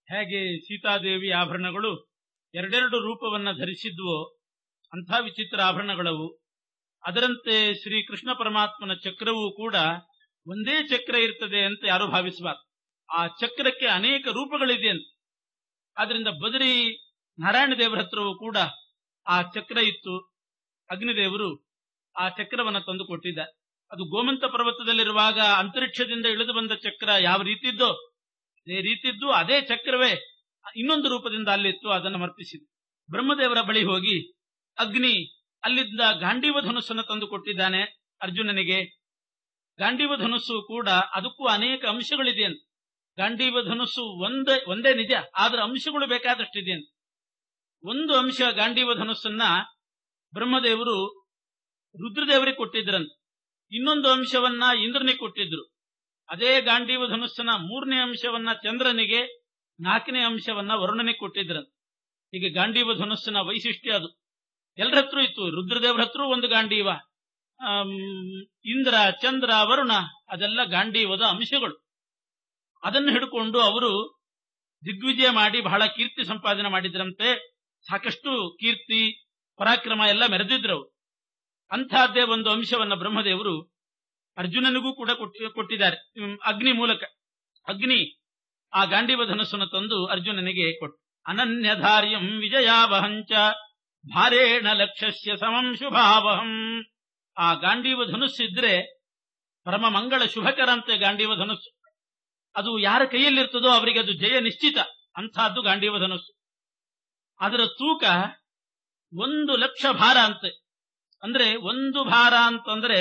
ಹೇಗೆ ಸೀತಾದೇವಿ ಆಭರಣಗಳು ಎರಡೆರಡು ರೂಪವನ್ನ ಧರಿಸಿದ್ವೋ ಅಂಥ ವಿಚಿತ್ರ ಆಭರಣಗಳವು ಅದರಂತೆ ಶ್ರೀ ಕೃಷ್ಣ ಪರಮಾತ್ಮನ ಚಕ್ರವೂ ಕೂಡ ಒಂದೇ ಚಕ್ರ ಇರ್ತದೆ ಅಂತ ಯಾರು ಭಾವಿಸಬಾರ್ದು ಆ ಚಕ್ರಕ್ಕೆ ಅನೇಕ ರೂಪಗಳಿದೆ ಅಂತ ಆದ್ರಿಂದ ಬದರಿ ನಾರಾಯಣ ದೇವರ ಹತ್ರವೂ ಕೂಡ ಆ ಚಕ್ರ ಇತ್ತು ಅಗ್ನಿದೇವರು ಆ ಚಕ್ರವನ್ನ ತಂದು ಕೊಟ್ಟಿದ್ದ ಅದು ಗೋಮಂತ ಪರ್ವತದಲ್ಲಿರುವಾಗ ಅಂತರಿಕ್ಷದಿಂದ ಇಳಿದು ಬಂದ ಚಕ್ರ ಯಾವ ರೀತಿದ್ದೋ ಅದೇ ರೀತಿದ್ದು ಅದೇ ಚಕ್ರವೇ ಇನ್ನೊಂದು ರೂಪದಿಂದ ಅಲ್ಲಿತ್ತು ಅದನ್ನು ಮರ್ಪಿಸಿದ್ದು ಬ್ರಹ್ಮದೇವರ ಬಳಿ ಹೋಗಿ ಅಗ್ನಿ ಅಲ್ಲಿದ್ದ ಗಾಂಡೀವ ಧನುಸ್ಸನ್ನು ತಂದು ಕೊಟ್ಟಿದ್ದಾನೆ ಅರ್ಜುನನಿಗೆ ಗಾಂಡೀವ ಧನುಸ್ಸು ಕೂಡ ಅದಕ್ಕೂ ಅನೇಕ ಅಂಶಗಳಿದೆ ಅಂತ ಗಾಂಡೀವ ಧನುಸ್ಸು ಒಂದೇ ಒಂದೇ ನಿಜ ಆದ್ರೆ ಅಂಶಗಳು ಬೇಕಾದಷ್ಟಿದೆ ಅಂತ ಒಂದು ಅಂಶ ಗಾಂಡೀವ ಧನುಸ್ಸನ್ನ ಬ್ರಹ್ಮದೇವರು ರುದ್ರದೇವರಿಗೆ ಕೊಟ್ಟಿದ್ರಂತ ಇನ್ನೊಂದು ಅಂಶವನ್ನ ಇಂದ್ರನಿಗೆ ಕೊಟ್ಟಿದ್ರು ಅದೇ ಗಾಂಡೀವ ಧನುಸ್ಸನ ಮೂರನೇ ಅಂಶವನ್ನ ಚಂದ್ರನಿಗೆ ನಾಲ್ಕನೇ ಅಂಶವನ್ನ ವರುಣನಿಗೆ ಕೊಟ್ಟಿದ್ರಂತ ಹೀಗೆ ಗಾಂಡೀವ ಧನುಸ್ಸಿನ ವೈಶಿಷ್ಟ್ಯ ಅದು ಎಲ್ಲರ ಹತ್ರ ಇತ್ತು ರುದ್ರದೇವರ ಹತ್ರ ಒಂದು ಗಾಂಡೀವ ಆಮ್, ಇಂದ್ರ ಚಂದ್ರ ವರುಣ ಅದೆಲ್ಲ ಗಾಂಡೀವದ ಅಂಶಗಳು ಅದನ್ನು ಹಿಡ್ಕೊಂಡು ಅವರು ದಿಗ್ವಿಜಯ ಮಾಡಿ ಬಹಳ ಕೀರ್ತಿ ಸಂಪಾದನೆ ಮಾಡಿದ್ರಂತೆ ಸಾಕಷ್ಟು ಕೀರ್ತಿ ಪರಾಕ್ರಮ ಎಲ್ಲ ಮೆರೆದಿದ್ರು ಅವರು ಅಂತಹದ್ದೇ ಒಂದು ಅಂಶವನ್ನ ಬ್ರಹ್ಮದೇವರು ಅರ್ಜುನನಿಗೂ ಕೂಡ ಕೊಟ್ಟಿ- ಕೊಟ್ಟಿದ್ದಾರೆ ಹ್ಮ್, ಅಗ್ನಿ ಮೂಲಕ ಅಗ್ನಿ ಆ ಗಾಂಡೀವ ಧನುಸ್ಸನ್ನು ತಂದು ಅರ್ಜುನನಿಗೆ ಕೊಟ್ಟು ಅನನ್ಯಧಾರ್ಯಂ ವಿಜಯಾವಹಂಚ ಭಾರೇಣ ಲಕ್ಷ್ಯಸ್ಯ ಸಮಂ ಶುಭಾವಹಂ ಆ ಗಾಂಡೀವ ಧನುಸ್ಸಿದ್ರೆ ಪರಮ ಮಂಗಳ ಶುಭಕರ ಅಂತೆ ಗಾಂಡೀವ ಧನುಸ್ಸು ಅದು ಯಾರ ಕೈಯಲ್ಲಿರ್ತದೋ ಅವರಿಗೆ ಅದು ಜಯ ನಿಶ್ಚಿತ ಅಂತಹದ್ದು ಗಾಂಡೀವ ಧನುಸ್ಸು ಅದರ ತೂಕ ಒಂದು ಲಕ್ಷ ಭಾರ ಅಂತೆ ಅಂದ್ರೆ ಒಂದು ಭಾರ ಅಂತಂದ್ರೆ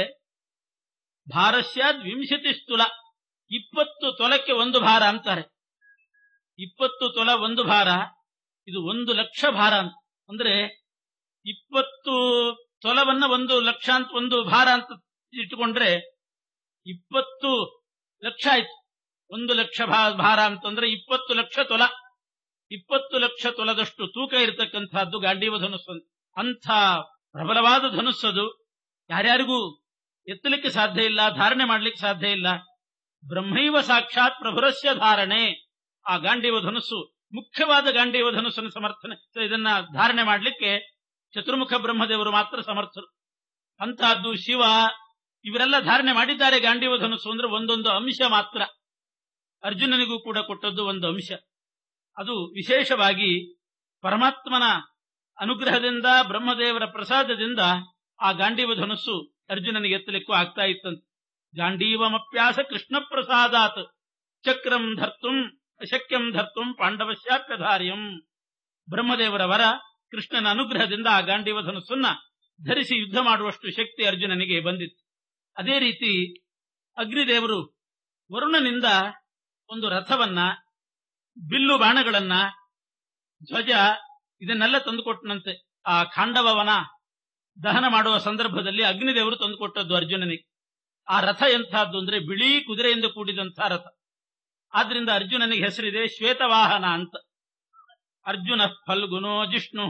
ಭಾರಸ್ಯಾದ್ ವಿಂಶತಿ ಸ್ಥುಲ ಇಪ್ಪತ್ತು ತೊಲಕ್ಕೆ ಒಂದು ಭಾರ ಅಂತಾರೆ ಇಪ್ಪತ್ತು ತೊಲ ಒಂದು ಭಾರ ಇದು ಒಂದು ಲಕ್ಷ ಭಾರ ಅಂತ ಅಂದ್ರೆ ಇಪ್ಪತ್ತು ತೊಲವನ್ನ ಒಂದು ಲಕ್ಷ ಅಂತ ಒಂದು ಭಾರ ಅಂತ ಇಟ್ಟುಕೊಂಡ್ರೆ ಇಪ್ಪತ್ತು ಲಕ್ಷ ಆಯ್ತು ಒಂದು ಲಕ್ಷ ಭಾ- ಭಾರ ಅಂತಂದ್ರೆ ಇಪ್ಪತ್ತು ಲಕ್ಷ ತೊಲ ಇಪ್ಪತ್ತು ಲಕ್ಷ ತೊಲದಷ್ಟು ತೂಕ ಇರತಕ್ಕಂತಹದ್ದು ಗಾಂಡೀವ ಧನುಸ್ಸು ಅಂತ. ಅಂಥ ಪ್ರಬಲವಾದ ಧನುಸ್ಸದು ಯಾರ್ಯಾರಿಗೂ ಎತ್ತಲಿಕ್ಕೆ ಸಾಧ್ಯ ಇಲ್ಲ ಧಾರಣೆ ಮಾಡ್ಲಿಕ್ಕೆ ಸಾಧ್ಯ ಇಲ್ಲ ಬ್ರಹ್ಮೈವ ಸಾಕ್ಷಾತ್ ಪ್ರಭುರಸ್ಯ ಧಾರಣೆ ಆ ಗಾಂಡೀವ ಧನುಸ್ಸು ಮುಖ್ಯವಾದ ಗಾಂಡೀವ ಧನುಸ್ಸನ್ನು ಸಮರ್ಥನೆ ಇದನ್ನ ಧಾರಣೆ ಮಾಡ್ಲಿಕ್ಕೆ ಚತುರ್ಮುಖ ಬ್ರಹ್ಮದೇವರು ಮಾತ್ರ ಸಮರ್ಥರು ಅಂತಹದ್ದು ಶಿವ ಇವರೆಲ್ಲ ಧಾರಣೆ ಮಾಡಿದ್ದಾರೆ ಗಾಂಡೀವ ಧನುಸ್ಸು ಅಂದ್ರೆ ಒಂದೊಂದು ಅಂಶ ಮಾತ್ರ ಅರ್ಜುನನಿಗೂ ಕೂಡ ಕೊಟ್ಟದ್ದು ಒಂದು ಅಂಶ ಅದು ವಿಶೇಷವಾಗಿ ಪರಮಾತ್ಮನ ಅನುಗ್ರಹದಿಂದ ಬ್ರಹ್ಮದೇವರ ಪ್ರಸಾದದಿಂದ ಆ ಗಾಂಡೀವ ಧನುಸ್ಸು ಅರ್ಜುನನಿಗೆ ಎತ್ತಲಿಕ್ಕೂ ಆಗ್ತಾ ಇತ್ತಂತೆ ಗಾಂಡೀವಮಪ್ಯಾಸ ಕೃಷ್ಣ ಪ್ರಸಾದಾತ್ ಚಕ್ರಂ ಧರ್ತುಂ ಅಶಕ್ಯಂ ಧರ್ತುಂ ಪಾಂಡವಶ್ಯಾಪ್ಯಧಾರ್ಯಂ ಬ್ರಹ್ಮದೇವರ ವರ ಕೃಷ್ಣನ ಅನುಗ್ರಹದಿಂದ ಆ ಗಾಂಡೀವ ಧನುಸ್ಸನ್ನ ಧರಿಸಿ ಯುದ್ಧ ಮಾಡುವಷ್ಟು ಶಕ್ತಿ ಅರ್ಜುನನಿಗೆ ಬಂದಿತ್ತು ಅದೇ ರೀತಿ ಅಗ್ನಿದೇವರು ವರುಣನಿಂದ ಒಂದು ರಥವನ್ನ ಬಿಲ್ಲು ಬಾಣಗಳನ್ನ ಧ್ವಜ ಇದನ್ನೆಲ್ಲ ತಂದುಕೊಟ್ಟನಂತೆ ಆ ಖಾಂಡವವನ ದಹನ ಮಾಡುವ ಸಂದರ್ಭದಲ್ಲಿ ಅಗ್ನಿದೇವರು ತಂದುಕೊಟ್ಟದ್ದು ಅರ್ಜುನನಿಗೆ ಆ ರಥ ಎಂಥದ್ದು ಅಂದ್ರೆ ಬಿಳಿ ಕುದುರೆಯಿಂದ ಕೂಡಿದಂತಹ ರಥ ಆದ್ರಿಂದ ಅರ್ಜುನನಿಗೆ ಹೆಸರಿದೆ ಶ್ವೇತವಾಹನ ಅಂತ ಅರ್ಜುನ ಫಲ್ಗುನೋ ಜಿಷ್ಣು